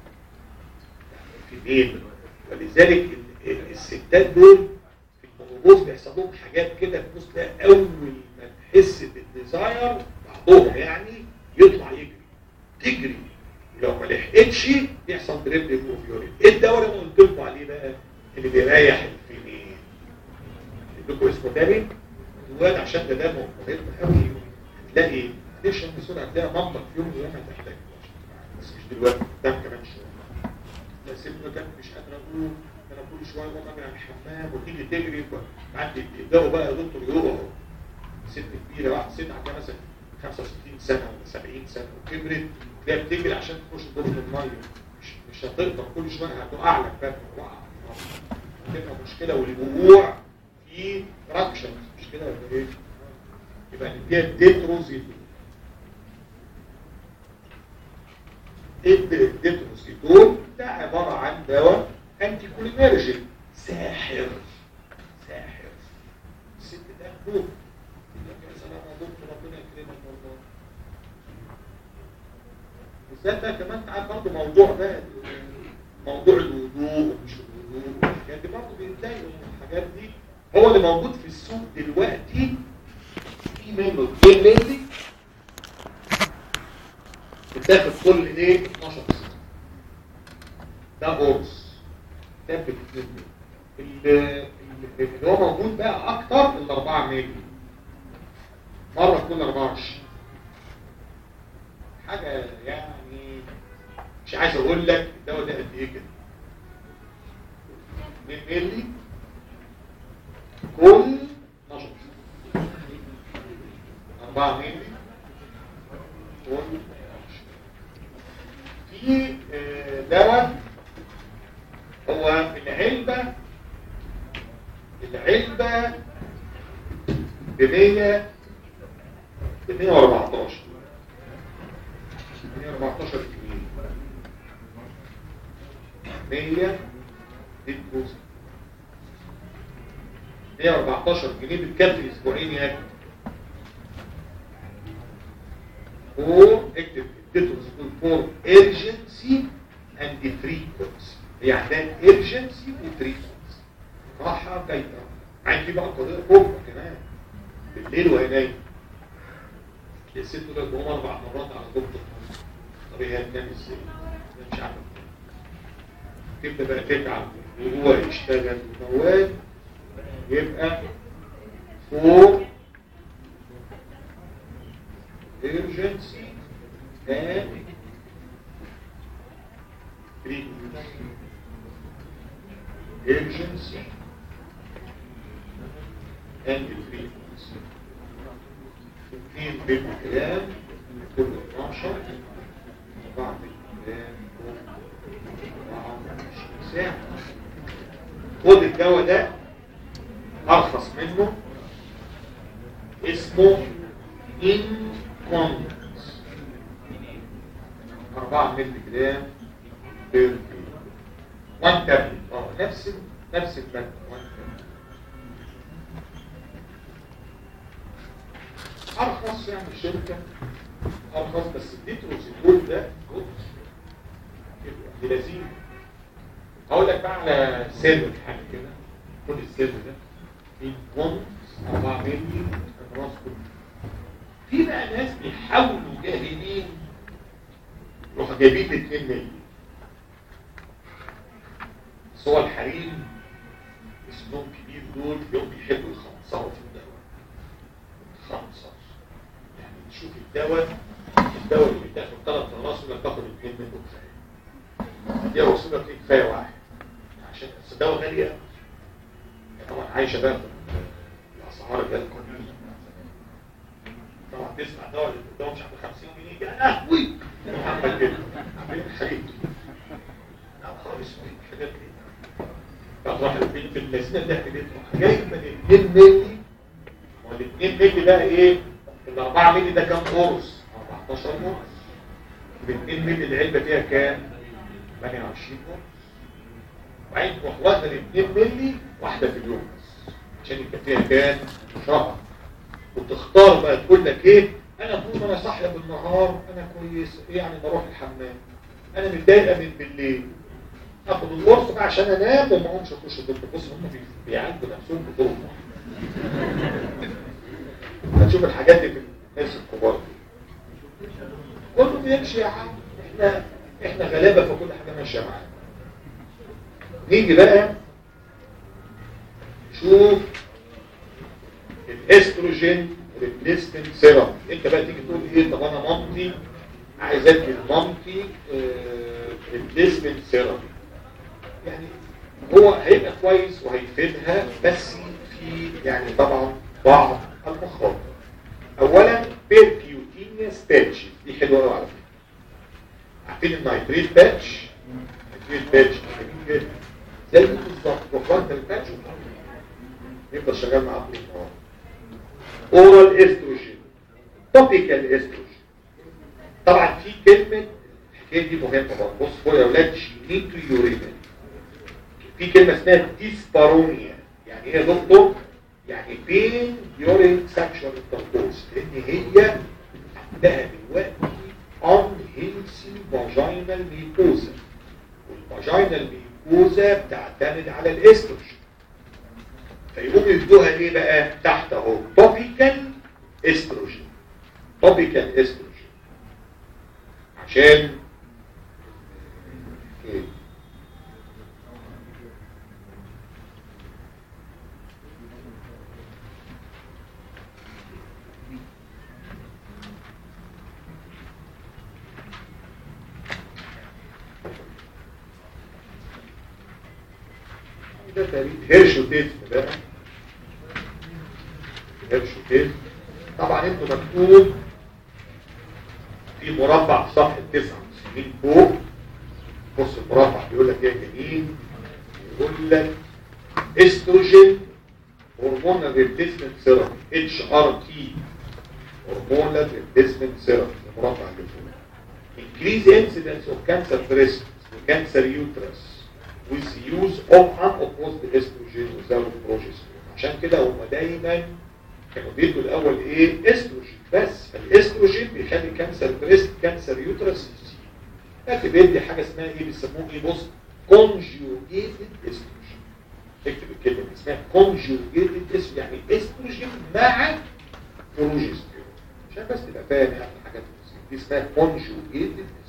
في مين ولذلك ال- الستات دول في المنوبوز بيحصل لهم حاجات كده تبص تلاقي اول ما تحس بالديزاير بعضهم يعني يطلع يجري تجري لو ما لحقتش يحصل دريبل اوفيورين ايه الدواء اللي انا قلت لكم عليه بقى اللي بيريح الفيميل لكم اسمه تاني الواد عشان ده دمه مهم قوي تلاقي ليش المسؤول هتلاقي مامتك في يوم من الايام هتحتاج بس مش دلوقتي قدام كمان شويه لا سيبنا كان مش قادر اقول انا كل شويه ماما اجري على الحمام وتيجي تجري بعد يبداوا بقى يا دكتور يقعوا ست كبيره واحد ست عندها مثلا 65 سنه ولا 70 سنه وكبرت تلاقيها بتجري عشان تخش دور الميه مش مش هتقدر كل شويه هتقع لك بقى وقع هتبقى مشكله والوقوع في راكشن مش كده ولا ايه؟ يبقى نديها ديتروزيتون الديتروزيتون ده عباره عن دواء انتي كولينرجين ساحر ساحر الست ده نور يا سلام يا دكتور ربنا يكرمك والله بالذات بقى كمان تعال برضه موضوع بقى موضوع الوضوء ومش الوضوء والحاجات دي برضه بيتضايقوا من الحاجات دي هو اللي موجود في السوق دلوقتي في منه اتنين ملي بتاخد كل ايه 12 سنه ده قرص ده باتنين ملي اللي هو موجود بقى اكتر ال 4 ملي مره كل 24 حاجه يعني مش عايز اقول لك الدواء ده قد ايه كده 2 مللي كل 12 4 مللي كل 12 في آه، دواء هو العلبة العلبة ب 100 ب 114 114 جنيه 100 بتجوز 114 جنيه بتكفي اسبوعين يا ابني فور اكتب اديته فور urgency and frequency هي عندها urgency و frequency راحة جاية عندي بقى قضية كبرى كمان بالليل وهي نايمة الست تقول لك بقوم اربع مرات على دكتور طب هي هتنام ازاي؟ أنا مش عارف تبدا بقى تتعب وهو يشتغل موال يبقى فور urgency and frequency urgency and frequency اثنين بالكلام كل 12 بعد الكلام كل 24 ساعة خد الدواء ده ارخص منه اسمه انكونس 4 مللي جرام بير كيلو 1 تابلت اه نفس نفس المادة 1 تابلت ارخص يعني الشركة ارخص بس الديتروسيكول ده جود دي لذيذ هقول لك بقى على سر حاجه كده كل السر ده في بونز 4 مللي راس كله في بقى ناس بيحاولوا جاهلين يروحوا جايبين 2 مللي بس هو الحريم اسمهم كبير دول يوم بيحبوا يخنصروا في الدواء خمسة يعني تشوف الدواء الدواء اللي بتاخد ثلاث راس ولا تاخد اثنين منه كفايه دي وصلت لي كفايه واحد عشان بس الدواء غالي قوي يعني طبعا عايشه بقى في الاسعار اللي هي القليله طبعا تسمع دواء اللي الدواء مش عارف 50 جنيه يا لهوي عمال كده عاملين حاجات لا خالص الحاجات دي فتروح البنت اللذينه اللي احنا تروح جايبه ال 2 مللي وال 2 مللي ده ايه؟ ال 4 مللي ده كام قرص؟ 14 قرص ال 2 مللي العلبه فيها كام؟ 28 قرص وبعدين تروح واخده ال 2 مللي واحده في اليوم بس عشان يبقى فيها كام؟ شهر وتختار بقى تقول لك ايه؟ انا طول ما انا صاحيه بالنهار انا كويس يعني بروح الحمام انا متضايقه من بالليل اخد القرص بقى عشان انام وما اقومش اخش الدكتور بص هم بي- بيعالجوا نفسهم بطرق هتشوف الحاجات دي في الناس الكبار دي كله بيمشي يا عم احنا احنا غلابه في كل حاجه ماشيه معانا نيجي بقى شوف الاستروجين ريبليسمنت سيرم انت بقى تيجي تقول ايه طب انا مامتي عايز ادي لمامتي ريبليسمنت سيرم يعني هو هيبقى كويس وهيفيدها بس في يعني طبعا بعض المخاطر اولا بيركيوتينيوس باتش دي حلوه قوي على فكره عارفين النايتريت باتش النايتريت باتش جميل جدا زي بالظبط وفرت الباتش يفضل شغال معاه طول النهار اورال استروجين توبيكال استروجين طبعا في كلمه الحكايه دي مهمه بقى بص فوق يا اولاد شينيتو يورينا في كلمه اسمها ديسبارونيا يعني ايه يا دكتور يعني بين يورين سكشوال انتركورس لان هي عندها دلوقتي unhealthy vaginal mucosa والفاجينال ميكوزا بتعتمد على الاستروجين فيقوموا يدوها ايه بقى تحت اهو توبيكال استروجين توبيكال استروجين عشان إيه؟ ده تقريبا هيرشوتيزم بقى هيرشوتيزم طبعا انتوا مكتوب في مربع في صفحه 69 فوق بص المربع بيقول لك ايه يا جميل يقول لك استروجين هرمونال ريبليسمنت ثيرابي اتش ار تي هرمونال ريبليسمنت ثيرابي المربع اللي فوق increase incidence of cancer breast cancer uterus with use of unopposed estrogen without progesterone عشان كده هم دايما كانوا بيدوا الاول ايه استروجين بس فالاستروجين بيخلي كانسر بريست كانسر يوترس يزيد لكن بيدي حاجه اسمها ايه بيسموه ايه بص conjugated estrogen اكتب الكلمه دي اسمها conjugated estrogen يعني استروجين مع بروجستيرون عشان بس تبقى فاهم يعني الحاجات دي اسمها conjugated estrogen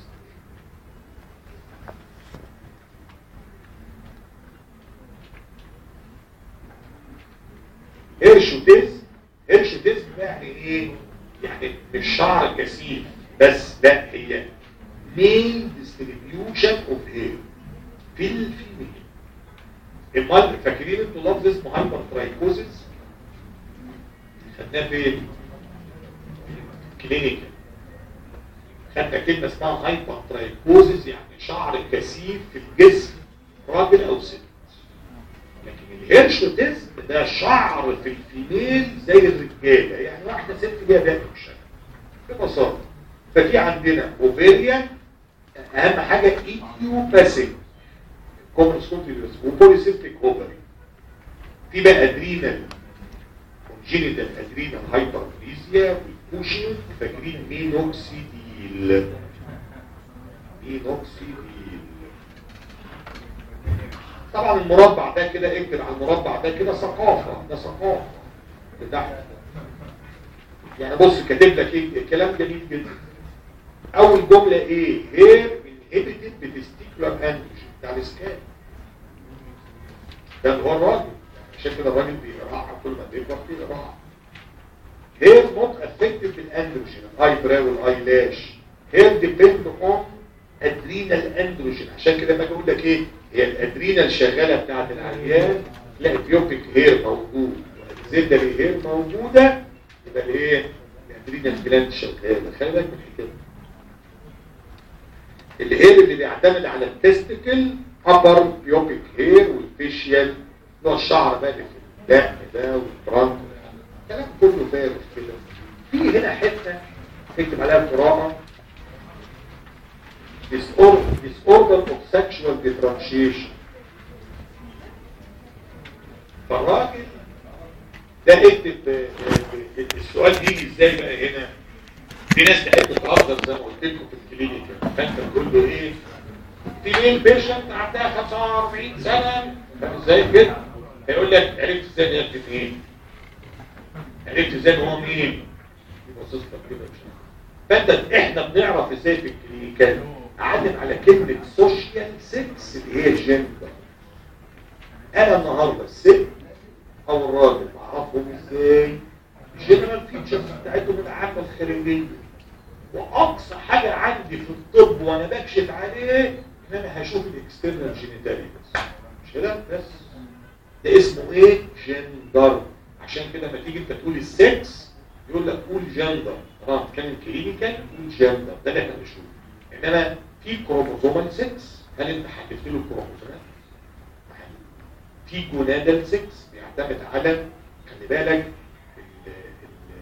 هيرشوتيزم هيرشوتيزم يعني ايه يعني مش شعر كثيف بس لا هي مين ديستريبيوشن اوف هير في الفيميل امال فاكرين انتوا لفظ اسمه هايبر ترايكوزيس خدناه فين كلينيكال خدنا كلمه اسمها هايبر ترايكوزيس يعني شعر كثيف في الجسم راجل او ست لكن الهيرشوتيزم ده شعر في الفيميل زي الرجاله يعني واحده ست ليها باقي الشعر ببساطه ففي عندنا اوفيريان اهم حاجه ايديوباثيك كومنسكوتيوس وبوليسيستيك اوفري في بقى ادرينال كونجينيتال ادرينال هايبربليزيا والكوشن فاكرين مينوكسيديل مينوكسيديل طبعا المربع ده كده اكتب على المربع ده كده ثقافة ده ثقافة بتاعت يعني بص كاتب لك ايه الكلام جميل جدا اول جملة ايه هير انهبيتد بتستيكولار اندروجين بتاع الاسكان ده هو الراجل عشان كده الراجل بيقرع كل ما بيكبر بيقرع هير نوت افكتد بالاندروجين الاي براو والاي لاش هير ديبند اون ادرينال اندروجين عشان كده لما اقول لك ايه هي الادرينال شغاله بتاعت العيان لا بيوبيك هير موجود والاكسيلري هير موجوده يبقى الايه الادرينال جلاند شغاله خلي بالك من الحكايه الهير اللي بيعتمد على التستيكل ابر بيوبيك هير والفيشيال نوع الشعر بقى اللي في الدقن ده والبرانك الكلام كله فارغ كده في هنا حته اكتب عليها قراءه disorder, disorder of sexual differentiation فالراجل ده اكتب السؤال بيجي ازاي بقى هنا في ناس تحب تهزر زي ما قلت لكم في الكلينيك فانت تقول له ايه في مين بيشنت عندها 45 سنه فاهم ازاي كده هيقول لك عرفت ازاي ده يكتب ايه عرفت ازاي هو مين يبص لك كده فانت احنا بنعرف ازاي في الكلينيكال عادم على كلمة سوشيال سكس اللي هي جندر انا النهاردة الست او الراجل بعرفهم ازاي جنرال فيتشرز بتاعتهم العامة الخارجية واقصى حاجة عندي في الطب وانا بكشف عليه ان انا هشوف الاكسترنال جينيتالي بس مش كده بس ده اسمه ايه جندر عشان كده لما تيجي انت تقول السكس يقول لك قول جندر اه كان كلينيكال قول جندر ده اللي احنا بنشوفه انما في كروموزومال 6 هل انت حددت له الكروموزومات في جونادال 6 بيعتمد على خلي بالك ال ال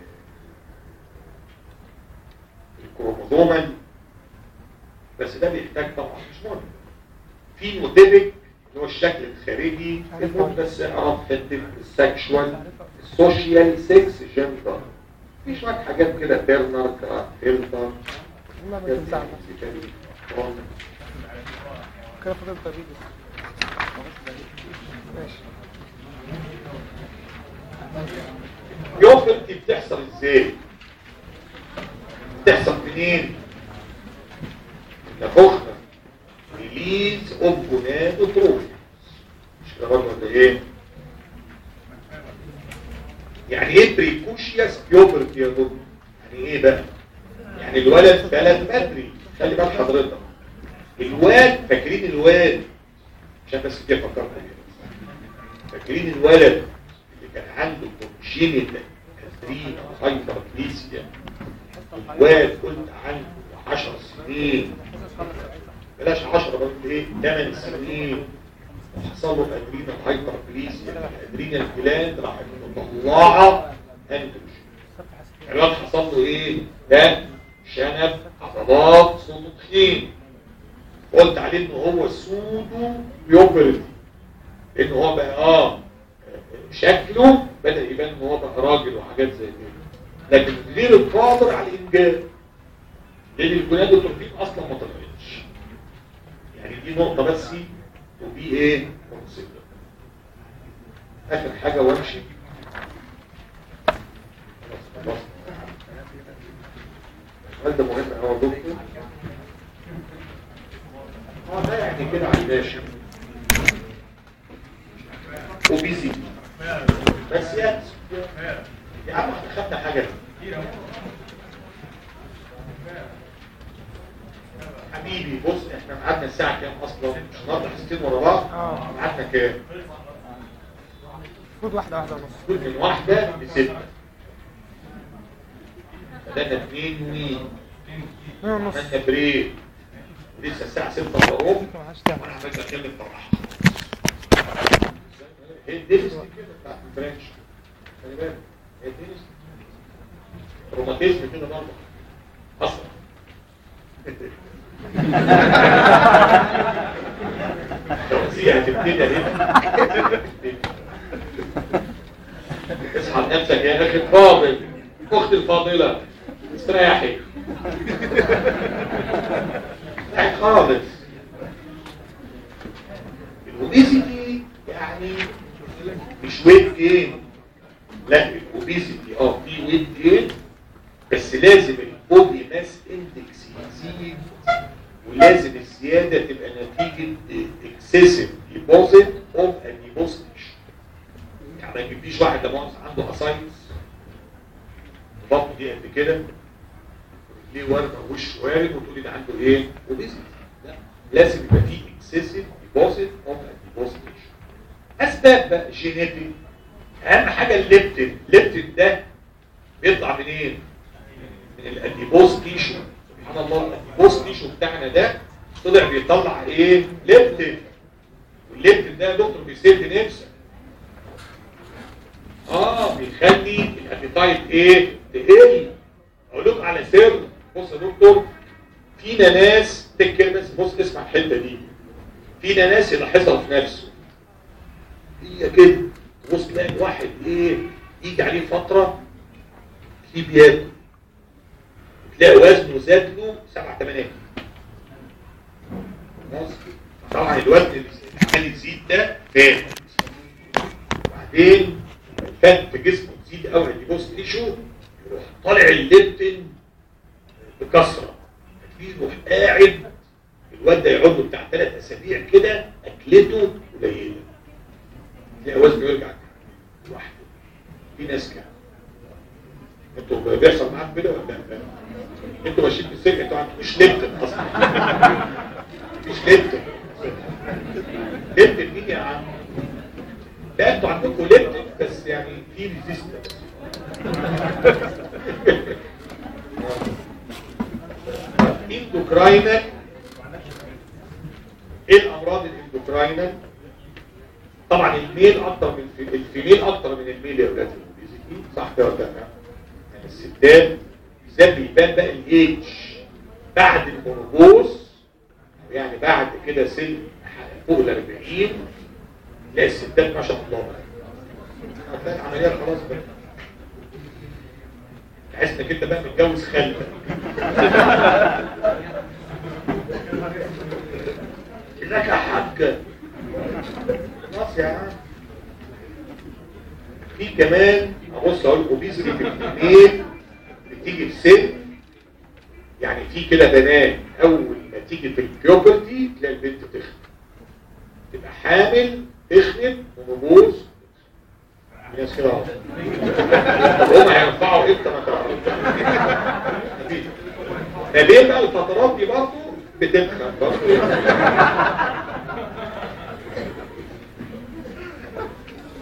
الكروموزومال بس ده بيحتاج طبعا مش مهم في نوتيبك اللي هو الشكل الخارجي المهم بس اعرف حته السكشوال السوشيال 6 جندر في شويه حاجات كده تيرنر فلتر ما بتنسى كده فضل طبيب ماشي يوفر دي بتحصل ازاي بتحصل منين نفخنا ريليز اوف جونادوتروفي مش كده برضه ولا ايه يعني ايه بريكوشياس بيوبرتي يا دكتور يعني ايه بقى يعني الولد بلد بدري خلي بال حضرتك الواد فاكرين الواد عشان بس كده فكرت فاكرين الولد اللي كان عنده كونجينيتال ادرينا هايبربليسيا الواد قلت عنده 10 سنين بلاش 10 بقول ايه 8 سنين وحصل له ادرينا هايبربليسيا الادرينا الجلاند راحت مطلعه اندروجين الواد حصل له ايه ده شنب عضلات صوته تخين قلت عليه ان هو سودو بيوبرتي ان هو بقى اه شكله بدأ يبان ان هو بقى راجل وحاجات زي كده لكن غير القادر على الانجاب لان الجونادوتروفين اصلا ما طلعتش يعني دي نقطه بس ودي ايه كونسيدر اخر حاجه وامشي خلاص خلاص السؤال ده مهم قوي يا دكتور اه ده يعني كده على الباشا وبيزي بس يا يا عم احنا خدنا حاجه حبيبي بص احنا قعدنا الساعه كام اصلا مش النهارده حصتين ورا بعض اه قعدنا كام المفروض واحدة واحدة ونص كل من واحده لسته بدأنا اثنين ومين اثنين ونص عملنا بريك ولسه الساعه 6 الا ربع ما حدش تعمل وانا عمال اتكلم براحه هي الدنس دي كده بتاعت الفرنش خلي بالك هي الدنس روماتيزم كده برضه اصلا التوزيع هتبتدي هنا اصحى لنفسك يا اخي الفاضل اختي الفاضله استريحي استريحي خالص الاوبيسيتي يعني مش ويت جين لا الاوبيسيتي اه في ويت جين بس لازم البودي ماس اندكس يزيد ولازم الزياده تبقى نتيجه اكسسيف ديبوزيت اوف اديبوستيش يعني ما يجيبليش واحد ده مؤاخذة عنده اسايتس بطنه دي قد كده ليه ورمه وش وارم وتقول لي ده عنده ايه؟ اوبيسيتي لا لازم يبقى فيه اكسسيف ديبوزيت اوف اديبوستيش اسباب بقى جينيتيك اهم حاجه الليبتين الليبتين ده بيطلع منين من الاديبوز تيشو سبحان الله الاديبوز تيشو بتاعنا ده طلع بيطلع ايه ليبتين والليبتين ده يا دكتور بيسد نفسك اه بيخلي الابيتايت ايه تقل اقول لكم على سر بص يا دكتور فينا ناس تكر بس بص اسمع الحته دي فينا ناس يلاحظها في نفسه هي كده بص تلاقي واحد ايه يجي عليه فتره تلاقيه بياكل تلاقي وزنه زاد له 7 8 كيلو خلاص طبعا الوزن اللي عمال يزيد ده فات وبعدين الفات في جسمه تزيد قوي اللي بص تيشو يروح طالع الليبتين بكثره تلاقيه يروح قاعد الواد ده يقعد له بتاع ثلاث اسابيع كده اكلته قليله تلاقي وزنه يرجع لوحده في ناس كده انتوا بيحصل معاكم كده ولا لا؟ انتوا ماشيين في السجن انتوا عندكوش ليبتن اصلا مفيش ليبتن ليبتن مين يا عم؟ لا انتوا عندكم ليبتن بس يعني في ريزيستنس اندوكراينال ايه الامراض الاندوكراينال طبعا الميل اكتر من الفيميل اكتر من الميل يا ولاد الاوبيزيتي صح كده ولا لا يعني الستات بالذات بيبان بقى الايدج بعد المونوبوز يعني بعد كده سن فوق ال 40 تلاقي الستات ما شاء الله بقى هتلاقي العمليه خلاص بقى تحس انك انت بقى متجوز خالتك ازيك يا حاجه خلاص يا عم في كمان ابص اقول اوبيزيتي في الفيميل بتيجي في سن يعني في كده بنات اول ما تيجي في البيوبرتي تلاقي البنت تخن تبقى حامل تخنت ونبوظ في ناس كده اهو طب هم هينفعوا امتى ما تعرفش ما بين بقى الفترات دي برضه بتتخن برضه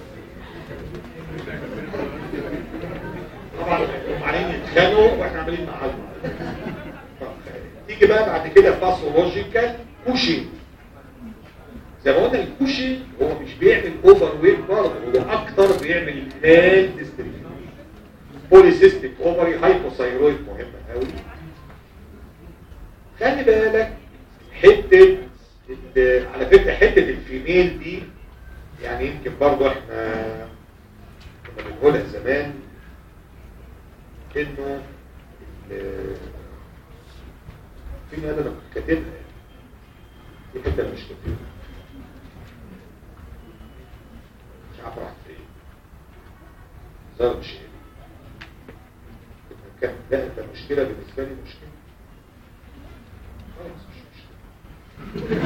بيسخنوا واحنا عاملين معاهم تيجي بقى بعد كده باثولوجيكال كوشنج زي ما قلنا الكوشنج هو مش بيعمل اوفر ويت برضه هو اكتر بيعمل مال ديستريبيوشن بوليسيستيك اوفري هايبوثايرويد مهمه قوي خلي بالك حته ال- على فكره حته الفيميل دي يعني يمكن برضه احنا كنا بنقولها زمان انه ال- في هذا انا كنت كاتبها دي حته أنا مش كاتبها مش عارف راحت فين ظهر مش هنا. كنت كان لا ده مشكله بالنسبه لي مشكله خلاص مش مشكله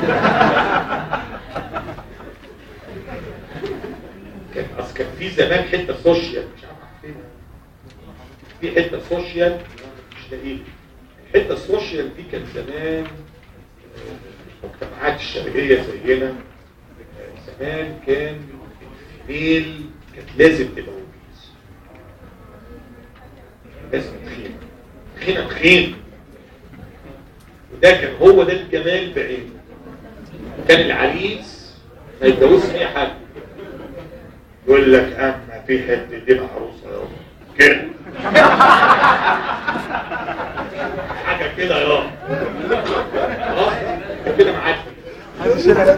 كان اصل كان في زمان حته سوشيال مش عارف فين في حته سوشيال مش لاقيه الحته السوشيال دي كان زمان آه، المجتمعات الشرقيه زينا آه، زمان كان الفيميل كانت لازم تبقى وبيس لازم تخين تخينه تخين وده كان هو ده الجمال بعينه كان العريس ما يتجوزش اي حد يقول لك اما في حته دي عروسه يابا كده حاجه كده يابا خلاص كده معاك عايز اشيلها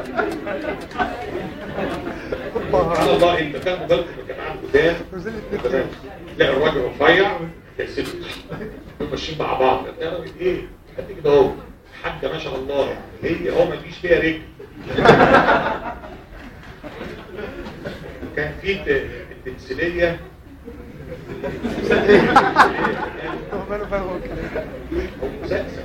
سبحان الله انت كان مجرد الجماعه القدام تمام. لا الراجل رفيع يا ست دول ماشيين مع بعض ده راجل ايه قد كده اهو حاجه ما شاء الله يعني هي هو ما فيش فيها رجل كان في ت- التمثيليه هو ماله فاهم الكلام او مسلسل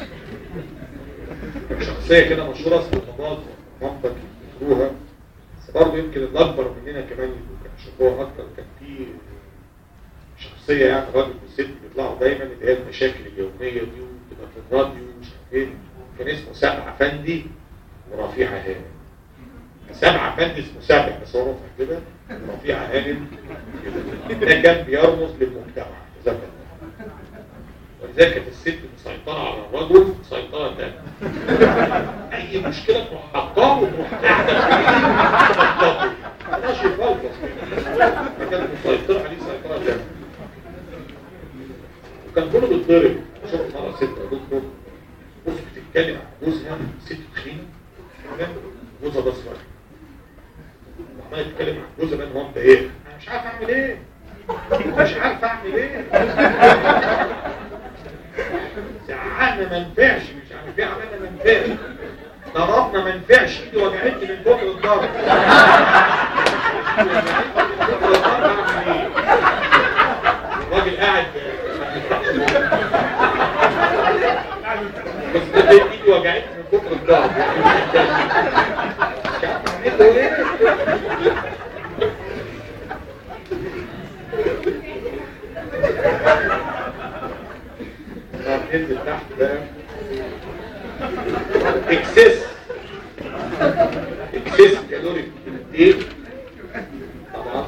شخصيه كده مشهوره اسمها مامات مامتك يذكروها بس برضه يمكن الاكبر مننا كمان يبقوا كانوا شافوها اكتر كان في شخصيه يعني راجل وست بيطلعوا دايما اللي هي المشاكل اليوميه دي وتبقى في الراديو ومش عارف ايه كان اسمه سبع فندي ورفيع هانم سبع فندي اسمه سبع بس هو رفع كده رفيع هانم كده. ده كان بيرمز للمجتمع زمان ولذلك كانت الست مسيطرة على الرجل سيطرة تامة أي مشكلة تروح حطاه وتروح قاعدة فيه ماشي يفلفص كده كانت مسيطرة عليه سيطرة تامة وكان كله بيتضرب شفت مرة ست يا دكتور بص بتتكلم عن جوزها ست تخينة تمام؟ جوزها ده صغير وعمال يتكلم عن جوزها بقى ان هو مضايقها انا مش عارف اعمل ايه مش عارف اعمل ايه زعلنا ما نفعش مش عارف ايه عملنا ما نفعش ضربنا ما نفعش ايدي وجعتني من كتر الضرب من كتر الضرب اعمل ايه الراجل قاعد بس ده ايدي وجعتني من كتر الضرب مش عارف اعمل له ايه طب انزل تحت بقى اكسس اكسس كالوري ايه طبعا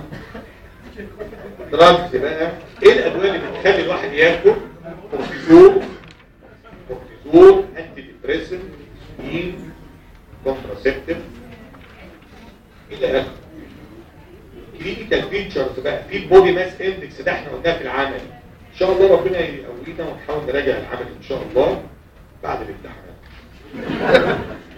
دراجز بقى ايه الادويه اللي بتخلي الواحد ياكل كورتيزون كورتيزون انتي ديبريسنت سكين كونتراسيبتيف الى اخره كلينيكال فيتشرز بقى في بودي ماس اندكس ده احنا قلناه في العمل ان شاء الله ربنا يقوينا ونحاول نراجع العمل ان شاء الله بعد الامتحانات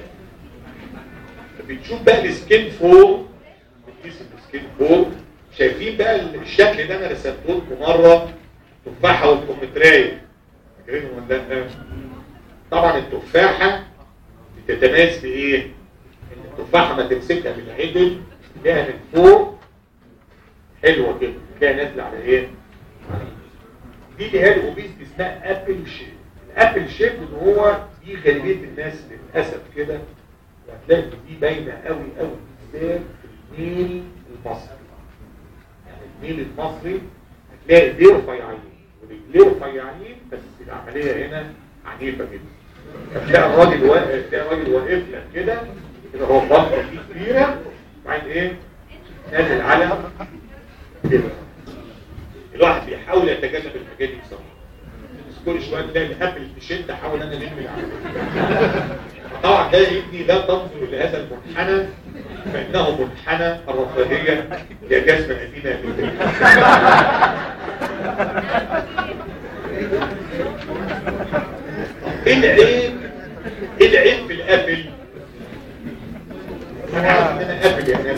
بتشوف بقى السكين فور بتقيس السكين فور شايفين بقى الشكل ده انا رسمته لكم مره تفاحه والكمثريه فاكرينه ولا لا طبعا التفاحه بتتميز بايه ان التفاحه ما تمسكها بالعدل تلاقيها من فوق حلوه كده تلاقيها نازله على ايه على إيدك. دي اللي هي الاوبيس دي اسمها ابل شيب الابل شيب اللي هو دي غالبيه الناس للاسف كده وهتلاقي إن دي باينه قوي قوي بالذات في الميل المصري يعني الميل المصري هتلاقي ايديه رفيعين ورجليه رفيعين بس العمليه هنا عنيفه جدا هتلاقي الراجل واقف تلاقي الراجل واقف لك كده كده هو بطنه دي كبيره وبعدين ايه نازل على كده الواحد بيحاول يتجنب الحاجات دي بصراحه كل شويه تلاقي الهبل تشد احاول انا الم العمليه طبعا ده يا ابني لا تنظر لهذا المنحنى فانه منحنى الرفاهيه يجاز منادينا ايه العيب ايه العيب في الابل انا عارف ان انا ابل يعني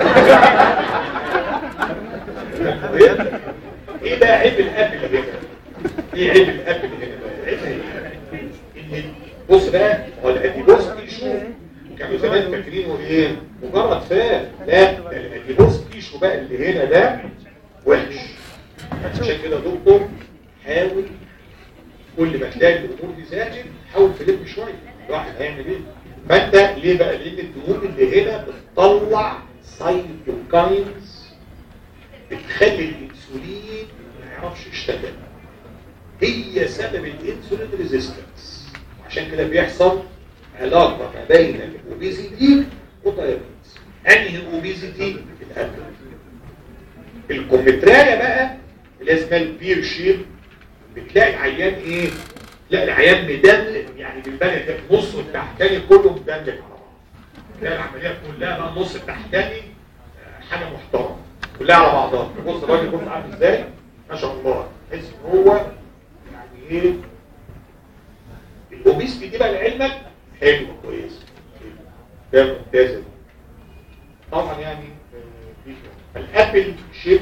ايه بقى عيب الابل هنا ايه عيب الابل هنا بقى عيب ايه ان بص بقى هو الاديبوس تيشو كانوا زمان فاكرينه ايه مجرد فات لا ده الاديبوس تيشو بقى اللي هنا ده وحش عشان كده دكتور حاول كل ما تلاقي الامور دي زادت حاول تلم شويه الواحد هيعمل ايه فانت ليه بقى لان الدهون اللي هنا بتطلع سايتوكاينز بتخلي الانسولين ما يعرفش يشتغل هي سبب الانسولين ريزيستنس عشان كده بيحصل علاقه ما بين الاوبيزيتي والدايابيتس انهي اوبيزيتي القلب الكومترايه بقى اللي اسمها البير شيب بتلاقي العيان ايه تلاقي العيان مدمل يعني بالبلد ده النص التحتاني كله مدمل على بعض تلاقي العمليه كلها بقى النص التحتاني حاجه محترمه كلها على بعضها بص الراجل بص عامل ازاي ما شاء الله تحس ان هو يعني ايه الاوبيستي دي بقى لعلمك حلوه كويسه ده ممتازه طبعا يعني الابل شيب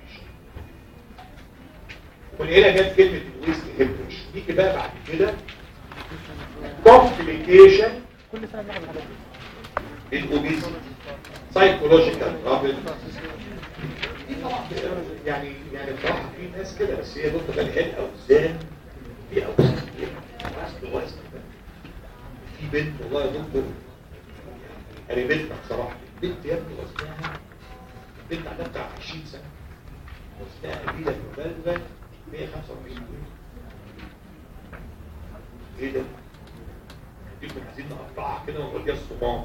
ومن هنا جت كلمه الويست هيمبرش نيجي بقى بعد كده كومبليكيشن كل سنه بناخد الحاجات دي الاوبيستي سايكولوجيكال بروبلم يعني يعني بصراحه في ناس كده بس هي نقطه بقى هي الاوزان في اوزان كتير وزن وزن في بنت والله يا دكتور يعني قريبتنا بصراحه البنت يا ابني وزنها البنت عندها بتاع 20 سنه وزنها كبيره مبالغه 145 كيلو ايه ده؟ دي كنا عايزين نقطعها كده ونوديها الصمام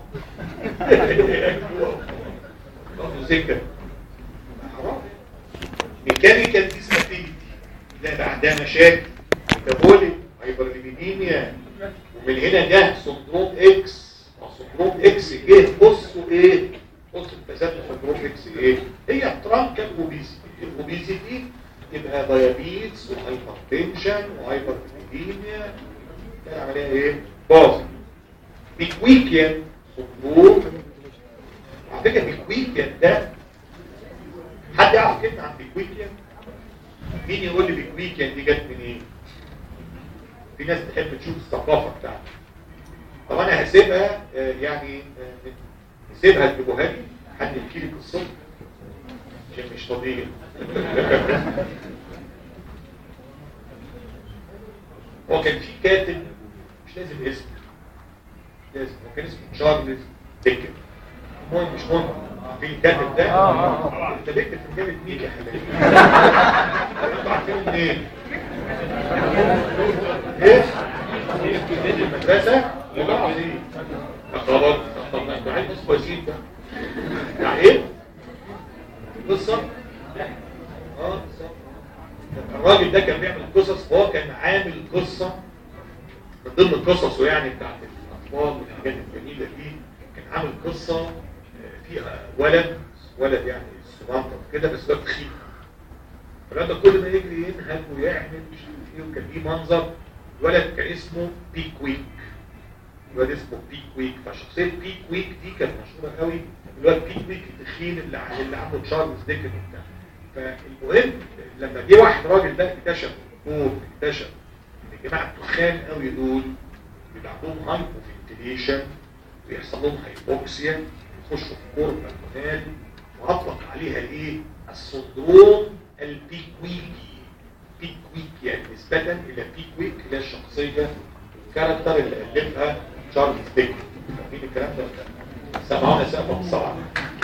برضه سكه حرام ميكانيكال ديسابيلتي لا بقى عندها مشاكل ميتابوليك هايبرليبيديميا ومن هنا جه سندروم اكس سندروم اكس جه بصوا ايه بص التزامن سندروم اكس ايه هي ترانكال اوبيزيتي الاوبيزيتي تبقى دايابيتس وهايبرتنشن وهايبرليبيديميا كده عمليه ايه باظ بيكويكيان سندروم على فكره بيكويكيان ده حد يعرف كلمه عن بيكويكيان مين يقول لي بيكويكيان دي جت منين في ناس تحب تشوف الثقافه بتاعتها طب انا هسيبها آه، يعني آه، نسيبها لجوهري حد يحكي لي قصته عشان مش طبيعي هو كان في كاتب مش لازم اسم مش لازم هو كان اسمه تشارلز ديكن المهم مش مهم في الكاتب ده آه، آه، آه. انت بكتب في مجله مين يا حبيبي انتوا عارفين منين ايه في المدرسه يبقى دي خبر طب ما انتوا عايز كويسين ده يعني ايه قصه اه بالظبط الراجل ده كان بيعمل قصص وهو كان عامل قصه من ضمن قصصه يعني بتاعت الاطفال والحاجات الجميله دي كان عامل قصه آه، فيها ولد ولد يعني صغنطط كده بس ده تخين فالولد ده كل ما يجري ينهج ويعمل مش عارف ايه وكان ليه منظر الولد كان اسمه بيكويك الولد اسمه بيكويك فشخصيه بيكويك دي كانت مشهوره قوي الولد بيكويك التخين اللي ع- اللي عامله تشارلز ديكن وبتاع فالمهم لما جه واحد راجل ده اكتشف نور اكتشف ان الجماعه التخان قوي دول بيبقى عندهم هايبوفنتيليشن ويحصل لهم هايبوكسيا يخشوا في كور بالمونال واطلق عليها الايه السندروم البيكويكي بيكويك يعني نسبة الى بيكويك اللي هي الشخصية الكاركتر اللي ألفها تشارلز ديكن فاهمين الكلام ده ولا لا؟ سمعونا سقفة بالصلاة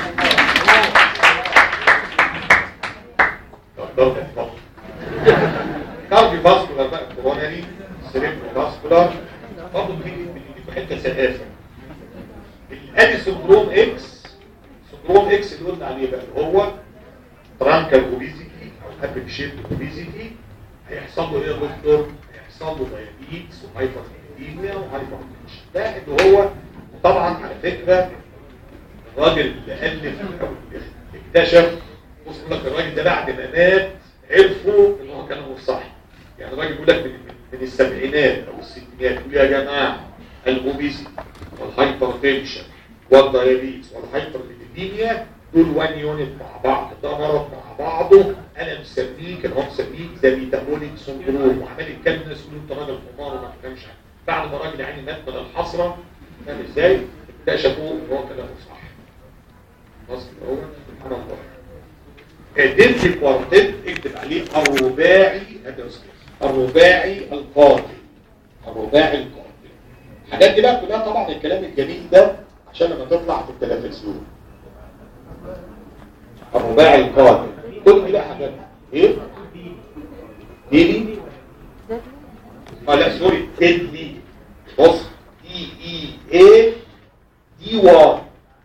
ضرب الفضل كارديو فاسكولار بقى كوروناري سيريبرو فاسكولار برضه بتيجي بتيجي في حته سقافه الادي سندروم اكس سندروم اكس اللي قلنا عليه بقى اللي هو ترانكال اوبيزيتي او هابل شيب اوبيزيتي هيحصل له ايه يا دكتور؟ هيحصل له دايابيتس وهايبر كاليميا وهايبر ده اللي هو طبعا على فكره الراجل اللي الف او اكتشف بص يقول لك الراجل ده بعد ما مات عرفوا ان هو كان هو صح يعني الراجل بيقول لك من, من السبعينات او الستينات يقول يا جماعه الاوبيزيتي والهايبرتنشن والدايابيتس والهايبرليبيديميا دول وان يونت مع بعض ده مرض مع بعضه انا مسميه كان هو مسميه ذا ميتابوليك سندروم وعمال يتكلم الناس يقولوا انت راجل حمار وما تفهمش حاجه بعد ما الراجل يعني مات من الحسره فاهم ازاي؟ اكتشفوا ان هو كلامه صح خلاص كده هو سبحان الله دنت كوارتيت اكتب عليه الرباعي هدرس الرباعي القاتل الرباعي القاتل الحاجات دي بقى كلها طبعا الكلام الجميل ده عشان لما تطلع في التلفزيون الرباعي القاتل كل دي بقى حاجات ايه؟ ديلي اه لا سوري ديدلي بص دي اي اي دي واي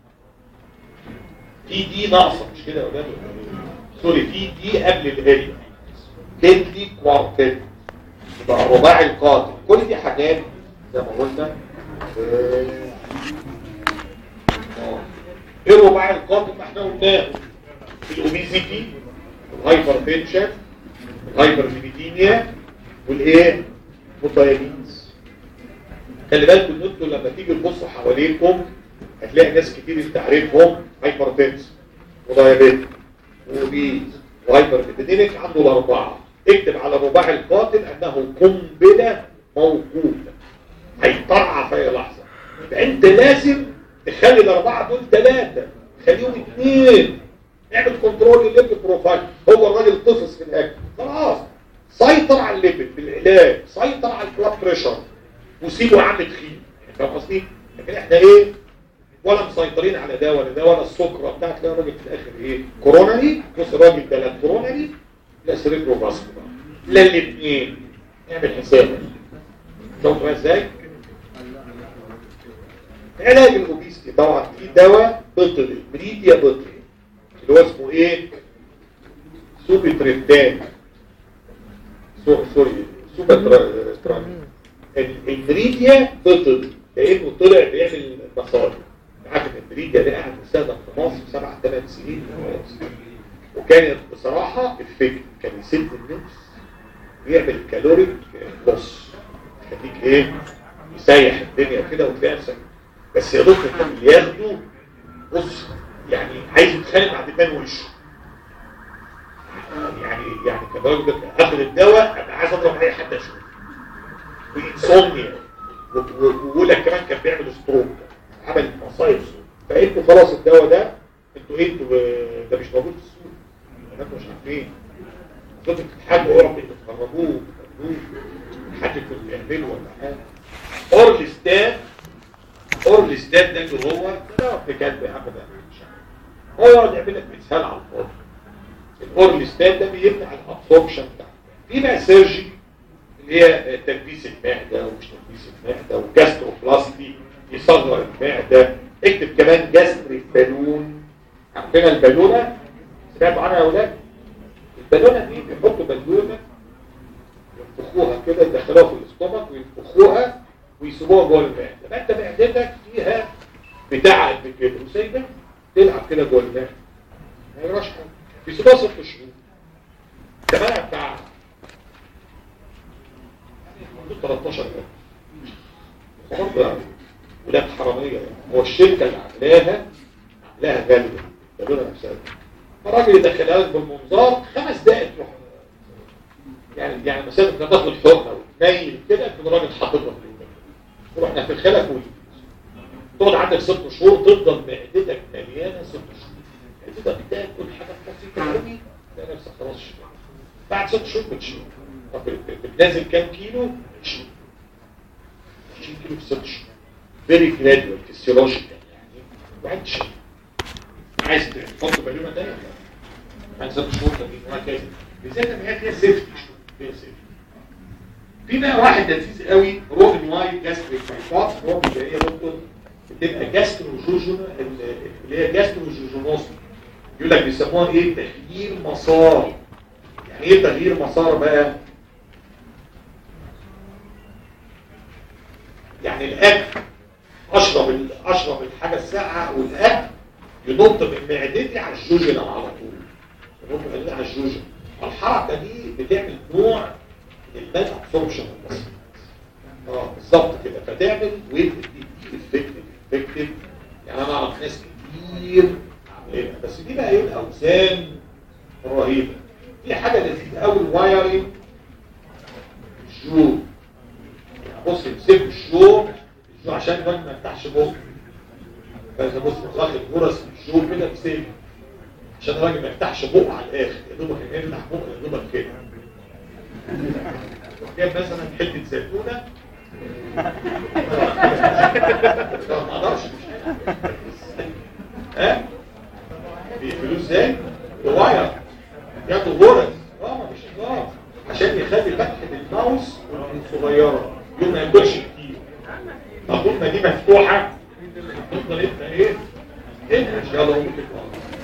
في دي ناقصه مش كده يا ولاد سوري في دي قبل الهي ديدلي كوارتيت يبقى الرباعي القاتل كل دي حاجات زي ما قلنا آه، آه. ايه الرباعي القاتل ما احنا قلناه الاوبيزيتي الهايبرتنشن الهايبرليبيديميا والايه والدايابيتس خلي بالكم ان انتوا لما تيجي تبصوا حواليكم هتلاقي ناس كتير انت عارفهم هايبرتنس ودايابيت وبيز وهايبرليبيديميك عنده الاربعه اكتب على الرباعي القاتل انه قنبله موجوده هيطرع في اي لحظه يبقى انت لازم تخلي الاربعه دول ثلاثه خليهم اثنين اعمل كنترول للليبيد بروفايل هو الراجل طفس في الاكل خلاص سيطر على الليبيد بالعلاج سيطر على البلاد بريشر وسيبه عم تخين فاهم قصدي لكن احنا ايه ولا مسيطرين على ده ولا ده ولا السكر بتاع تلاقي الراجل في الاخر ايه كورونري بص الراجل ده لا كورونري لا سيريبرو فاسكولار لا الاثنين اعمل حسابك شوف بقى ازاي علاج الاوبيستي طبعا في دواء بطري بريديا بطري اللي هو اسمه ايه سوبيتريبتان سو- سوري سوبيتريبتان المريديا بطل لانه طلع بيعمل مصاري عارف ان المريديا ده قاعد مستخدم في مصر سبع ثمان سنين وكانت بصراحه الفكر كان يسد النفس ويعمل كالوريك بص يخليك ايه يسيح الدنيا كده وتلاقي نفسك بس يا دكتور كان اللي ياخده بص يعني عايز يتخانق مع دبان وشه يعني يعني كان الراجل ده اخد الدواء انا عايز اضرب اي حد اشوفه وانسومنيا ويقول لك كمان كان بيعمل ستروك عمل مصايب فانتوا خلاص الدواء ده انتوا انتوا آه، ده مش موجود في السوق انتوا مش عارفين كنتوا بتضحكوا يا رب تخرجوه تخرجوه حد كنت بيعمله ولا حاجه اورلستان اورلستان ده اللي هو ده ابن كلب يا عم ده مش عارف. هو يقعد يعمل لك مثال على الفاضي الاورلستان ده بيمنع الابسوربشن بتاعه في بقى سيرجي اللي هي تكبيس المعدة ومش تكبيس المعدة وجاستروبلاستي يصغر المعدة اكتب كمان جاستريك بالون عندنا البالونة سمعتوا عنها يا اولاد البالونة دي بيحطوا بالونة ينفخوها كده يدخلوها في الاستومك وينفخوها ويسيبوها جوه المعدة يبقى انت معدتك فيها بتاع قد كده وسايبها تلعب كده جوه المعدة ما يجراش حاجة بيسيبوها ست شهور تمام بتاع 13 يوم برضه يعني ولاد حرامية يعني هو الشركة اللي عاملاها عاملاها غالية قالوا نفسها فالراجل يدخلها لك بالمنظار خمس دقائق تروح يعني يعني مسافة انك تاخد حقنة وتنيل كده تكون الراجل حاططها في اليوم تروح نفخلك ويجي تقعد عندك ست شهور تفضل معدتك مليانة ست شهور معدتك تاكل حاجة بسيطة قوي تلاقي نفسك خلاص شبعت بعد ست شهور بتشيل طب بتنزل كام كيلو؟ 20 20 كيلو في ست شهور فيري جرادوال فيسيولوجيكال يعني وبعد شيء عايز تحط بالونه تانية بعد ست شهور تانيين وهكذا بالذات لما هي فيها سيفتي فيها سيفتي في بقى واحد لذيذ قوي روبن وايت جاستريك بايباس روبن ده ايه يا دكتور؟ بتبقى جاستروجوجونا اللي هي جاستروجوجونوس يقول لك بيسموها ايه؟ تخيير مسار يعني ايه تغيير مسار بقى يعني الاكل اشرب ال- اشرب الحاجه الساقعه والاكل ينط من معدتي على الجوجن على طول ينط من معدتي على الجوجن الحركه دي بتعمل نوع من المال ابسوربشن اه بالظبط كده فتعمل ويت افكتيف افكتيف يعني انا اعرف ناس كتير عاملينها بس دي بقى ايه الاوزان الرهيبه في حاجه لذيذه قوي الوايرنج الجو بص يمسكوا الشو الشو عشان الراجل ما يفتحش بقه فاذا بص واخد فرص في الشو كده بسيف عشان الراجل ما يفتحش بقه على الاخر يا دوبك يفتح بقه يا دوبك كده جايب مثلا حته زيتونه لا، ما اقدرش مش ها بيقفلوه ازاي؟ بواير ياخدوا غرز اه مفيش هزار عشان يخلي فتحه الماوس صغيره يوم ما ياكلش كتير طب طول ما دي مفتوحه تفضل انت ايه؟ انت يلا قوم كده